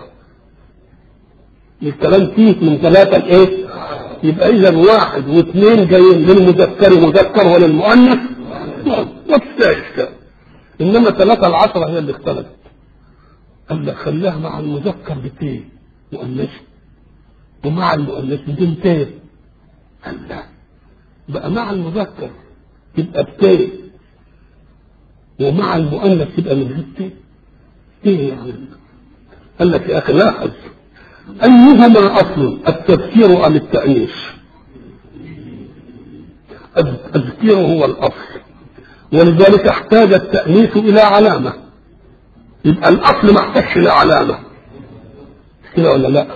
الكلام فيه من ثلاثة لإيه؟ يبقى إذا واحد واثنين جايين للمذكر مذكر وللمؤنث ما فيش إشكال إنما ثلاثة لعشرة هي اللي اختلفت قال لك خلاها مع المذكر بتين مؤنث ومع المؤنث بنتين قال لا بقى مع المذكر تبقى بتين ومع المؤنث تبقى من هالتين ايه يعني قال لك يا اخي لاحظ ايهما اصل التذكير ام التانيث التذكير هو الاصل ولذلك احتاج التانيث الى علامه يبقى الاصل ما احتاجش الى علامه كده ولا لا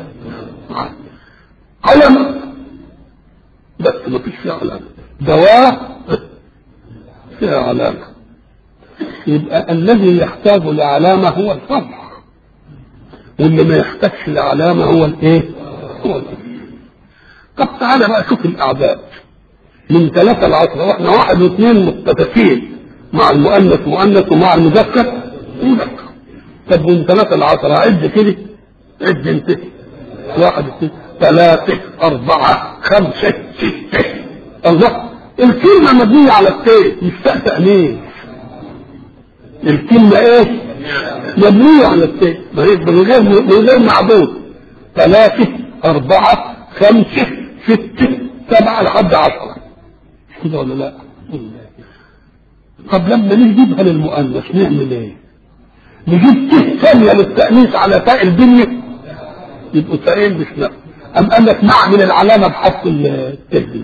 علامة بس ما فيش فيها علامة دواء فيها علامة يبقى الذي يحتاج لعلامة هو الفرع واللي ما يحتاجش لعلامة هو الايه؟ هو الاسم طب تعالى بقى شوف الأعداد من ثلاثة لعشرة واحنا واحد واثنين متفقين مع المؤنث مؤنث ومع المذكر مذكر طب من ثلاثة لعشرة عد كده عد انت واحد اثنين ثلاثة أربعة خمسة ستة الله الكلمة مبنية على التاء مش تاء تأنيث الكلمة ايه؟ مبنية على التاء ما هي من غير من غير معدود ثلاثة أربعة خمسة ستة سبعة لحد عشرة كده ولا لا؟ طب لما نجيبها للمؤنث نعمل ايه؟ نجيب تاء ثانية للتأنيث على تاء البنية يبقوا تاءين مش نفس أم قال لك نعمل العلامة بحط التهديد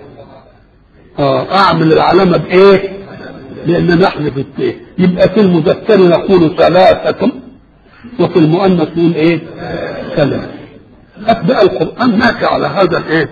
اه اعمل العلامة بايه لان نحذف التاء يبقى في المذكر نقول ثلاثة وفي المؤنث نقول ايه ثلاثة أبدأ القرآن ماشي على هذا الإيه؟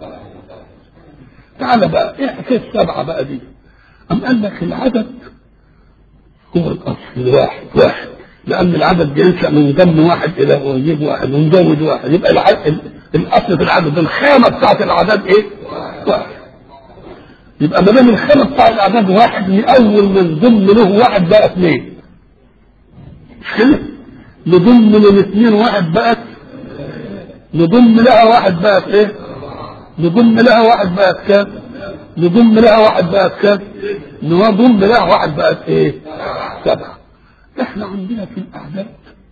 تعال بقى إيه حكاية سبعة بقى دي؟ أم قال لك العدد هو الأصل واحد واحد لأن العدد بينشأ من ضمن واحد إلى ويجيب واحد ونزود واحد يبقى العدد الأصل في العدد الخامة بتاعت الأعداد إيه؟ واحد يبقى ما دام الخامة بتاع الأعداد واحد من أول ما نضم له واحد بقى اثنين مش كده؟ نضم للاثنين واحد بقت نضم لها واحد بقت ايه؟ نضم لها واحد بقت كام؟ نضم لها واحد بقت كام؟ نضم لها واحد بقت ايه؟ سبعة. احنا عندنا في الأعداد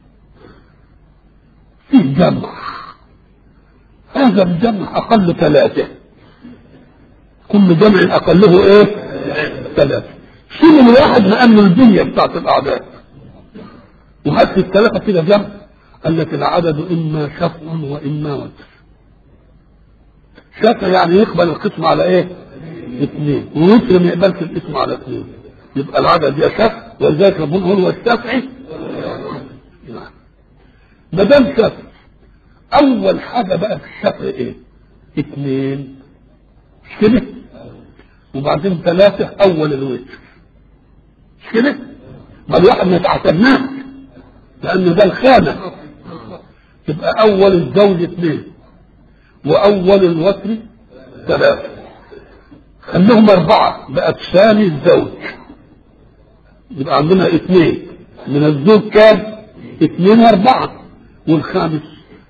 في جمع هذا الجمع أقل ثلاثة كل جمع أقله ايه؟ ثلاثة. شيل الواحد لأنه البنية بتاعت الأعداد. وهات الثلاثة كده جمع قال لك العدد إما شفع وإما وتر شفع يعني يقبل القسم على إيه؟ اثنين ووتر ما يقبلش القسم على اثنين يبقى العدد يا شفع ولذلك ربنا هو الشفعي نعم ما دام شفع أول حاجة بقى في الشفع إيه؟ اثنين مش كده؟ وبعدين ثلاثة أول الوتر مش كده؟ ما الواحد ما يتعتبناش لأن ده الخامة يبقى أول الزوج اثنين وأول الوتر ثلاثة خليهم أربعة بقت ثاني الزوج يبقى عندنا اثنين من الزوج كام؟ اثنين وأربعة والخامس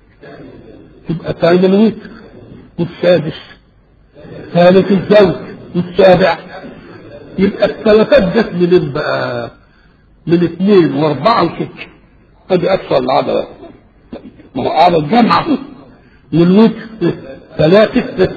يبقى ثاني الوتر والسادس ثالث الزوج والسابع يبقى الثلاثات جت منين بقى؟ من اثنين واربعة وستة ادي اكثر العدد ما هو عدد جمعة والوتر ثلاثة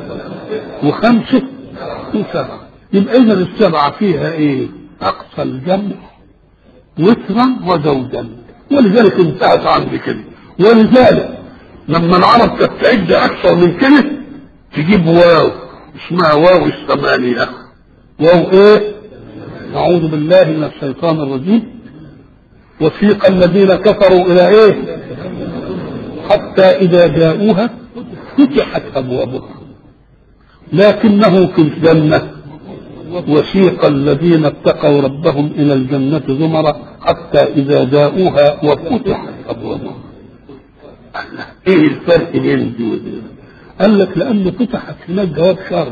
وخمسة وسبعة يبقى اذا السبعة فيها ايه؟ اقصى الجمع وترا وزوجا ولذلك انتهت عندي كده ولذلك لما العرب كانت تعد اكثر من كده تجيب واو اسمها واو الثمانية واو ايه؟ أعوذ بالله من الشيطان الرجيم وسيق الذين كفروا إلى إيه حتى إذا جاءوها فتحت أبوابها لكنه في الجنة وسيق الذين اتقوا ربهم إلى الجنة زمرا حتى إذا جاءوها وفتحت أبوابها إيه الفرق بين دي ودي قال لك لأن فتحت هناك جواب شرط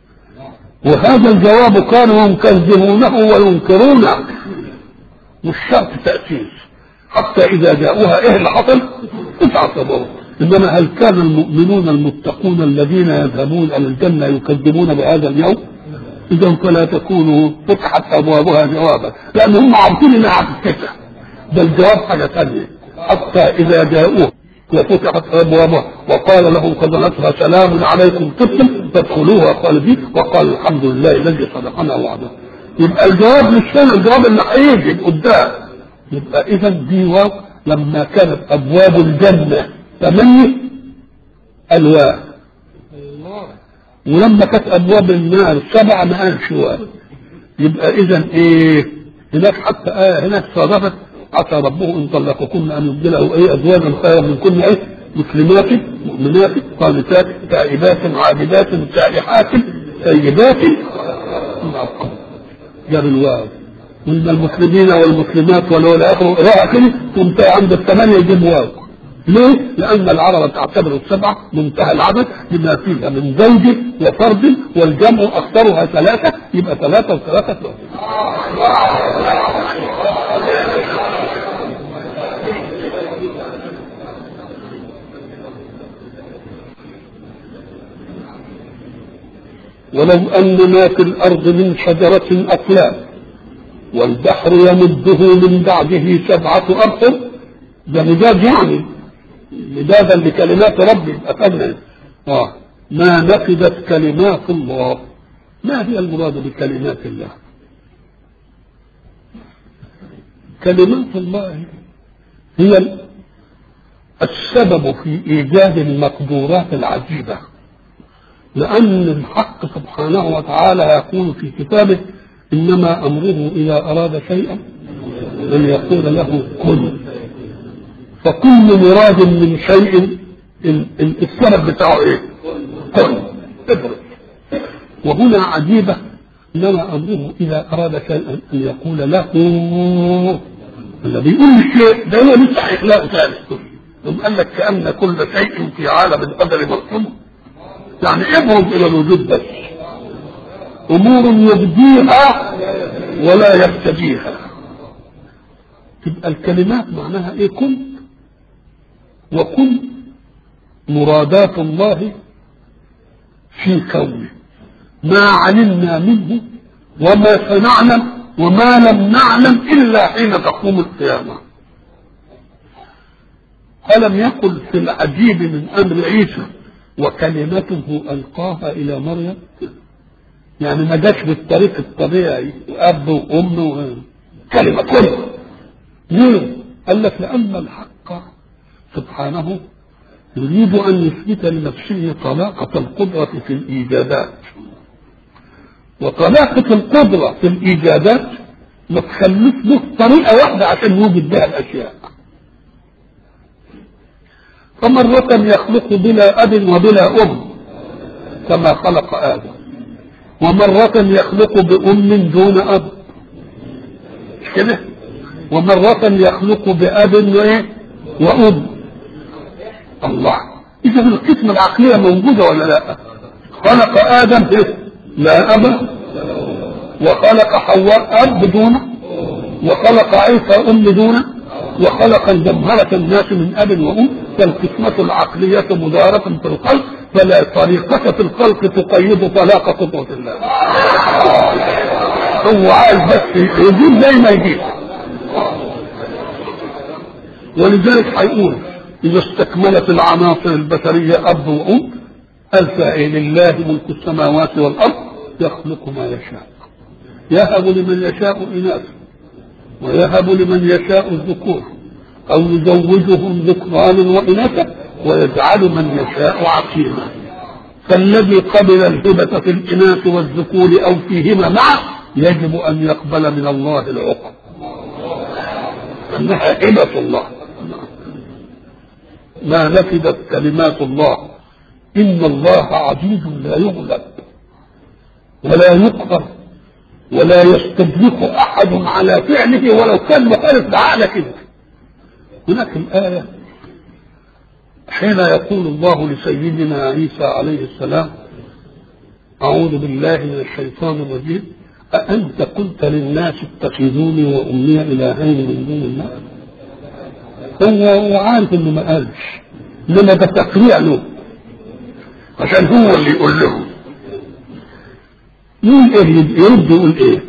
وهذا الجواب كانوا يكذبونه وينكرونه مش شرط تأسيس حتى إذا جاءوها إيه اللي حصل؟ اتعصبوا إنما هل كان المؤمنون المتقون الذين يذهبون إلى الجنة يكذبون بهذا اليوم؟ إذا فلا تكونوا فتحت أبوابها جوابا لأن هم عارفين إنها هتتفتح ده الجواب حاجة ثانية حتى إذا جاءوها وفتحت ابوابها وقال لهم خزنتها سلام عليكم طبتم فادخلوها خالدين وقال الحمد لله الذي صدقنا وعده يبقى الجواب مش هنا الجواب اللي هيجي قدام يبقى اذا دي واو لما كانت ابواب الجنه ثمانيه الواء ولما كانت ابواب النار سبعه ما قالش واو يبقى اذا ايه هناك حتى آية هناك صادفت عسى ربه ان طلقكن ان يبدله ايه ازواجا خيرا من كل ايه مسلمات مؤمنات قانتات تائبات عابدات سائحات سيدات جاب الواو من المسلمين والمسلمات والى اخره راى كده تنتهي عند الثمانيه يجيب واو ليه؟ لأن العرب تعتبر السبعة منتهى العدد بما فيها من زوج وفرد والجمع أكثرها ثلاثة يبقى ثلاثة وثلاثة ولو أن ما في الأرض من شجرة أقلام والبحر يمده من بعده سبعة أبحر ده مداد يعني مدادا لكلمات ربي أفهمنا آه ما نفدت كلمات الله ما هي المراد بكلمات الله كلمات الله هي السبب في إيجاد المقدورات العجيبة لأن الحق سبحانه وتعالى يقول في كتابه إنما أمره إذا أراد شيئا أن يقول له كن فكل مراد من شيء ال- ال- السبب بتاعه ايه؟ كن ابرز وهنا عجيبة إنما أمره إذا أراد شيئا أن يقول له الذي يقول الشيء ده هو لسه إخلاق ثالث ثم قال لك كأن كل شيء في عالم القدر مكتوب يعني ابرز إلى الوجود بس أمور يبديها ولا يبتديها تبقى الكلمات معناها إيه كن وكن مرادات الله في كونه ما علمنا منه وما سنعلم وما لم نعلم إلا حين تقوم القيامة ألم يقل في العجيب من أمر عيسى وكلمته ألقاها إلى مريم يعني ما جاش بالطريق الطبيعي أب وأم و... كلمة كل ليه؟ قال لك لأن الحق سبحانه يريد أن يثبت لنفسه طلاقة القدرة في الإيجادات وطلاقة القدرة في الإيجادات ما تخليش له طريقة واحدة عشان يوجد بها الأشياء فمرة يخلق بلا أب وبلا أم كما خلق آدم ومرة يخلق بأم دون أب مش كده ومرة يخلق بأب وإيه وأم الله إذا القسمة العقلية موجودة ولا لا خلق آدم إيه؟ لا أب وخلق حواء أب دونه وخلق عيسى أم دونه وخلق جمهرة الناس من أب وأم فالقسمة العقلية مدارة في الخلق فلا طريقة في الخلق تقيد طلاق قدرة الله هو عايز بس يجيب زي ما يجيب ولذلك هيقول إذا استكملت العناصر البشرية أب وأم ألف لله ملك السماوات والأرض يخلق ما يشاء يهب لمن يشاء إناثا ويهب لمن يشاء الذكور أو يزوجهم ذكرانا وإناثا ويجعل من يشاء عقيما فالذي قبل الهبة في الإناث والذكور أو فيهما معا يجب أن يقبل من الله العقب أنها هبة الله ما نفدت كلمات الله إن الله عزيز لا يغلب ولا يقهر ولا يستدرك أحد على فعله ولو كان مخالف لعقلك أنت هناك الآية حين يقول الله لسيدنا عيسى عليه السلام أعوذ بالله من الشيطان الرجيم أأنت قلت للناس اتخذوني وأمي إلهين من دون الله هو هو عارف انه ما قالش انما ده تقريع له عشان هو اللي يقول لهم يقول ايه يرد يقول ايه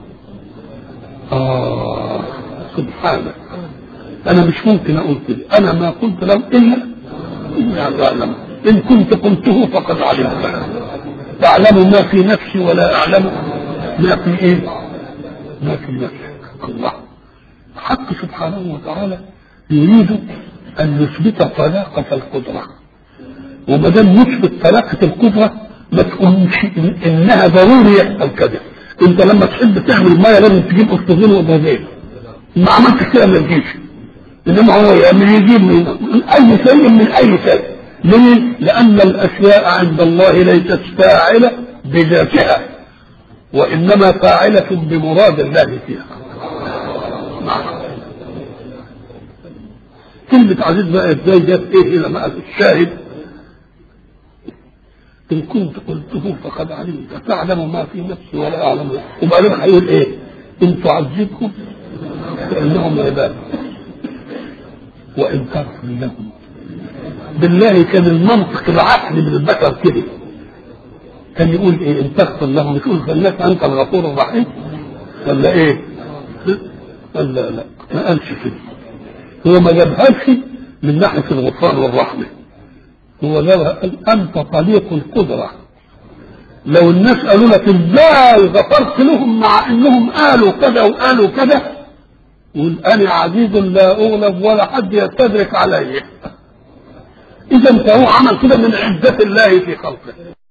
اه سبحانك انا مش ممكن اقول كده انا ما قلت لهم الا اني اعلم ان كنت قلته فقد علمت تعلم ما في نفسي ولا اعلم ما في ايه ما في نفسك الله حق سبحانه وتعالى يريد ان يثبت طلاقة القدرة وما دام يثبت طلاقة القدرة ما تقولش إن انها ضروري يحصل كده انت لما تحب تعمل ميه لازم تجيب اكسجين وبنزين ما عملتش كده ما تجيش انما هو يعني يجيب من من اي شيء من اي شيء ليه؟ لان الاشياء عند الله ليست فاعله بذاتها وانما فاعله بمراد الله فيها نعم كلمة عزيز بقى ازاي جت ايه الى معنى الشاهد ان كنت قلته فقد علمت تعلم ما في نفسي ولا اعلم وبعدين هيقول ايه ان تعذبهم فانهم عباد وان تغفر لهم بالله كان المنطق العقلي من البشر كده كان يقول ايه ان تغفر لهم يقول فلنك انت الغفور الرحيم ولا ايه قال لا لا ما قالش كده هو ما جابهاش من ناحيه الغفران والرحمه هو جابها قال انت طليق القدره لو الناس قالوا لك ازاي غفرت لهم مع انهم قالوا كذا وقالوا كذا قول انا عزيز لا اغلب ولا حد يستدرك علي اذا فهو عمل كده من عزه الله في خلقه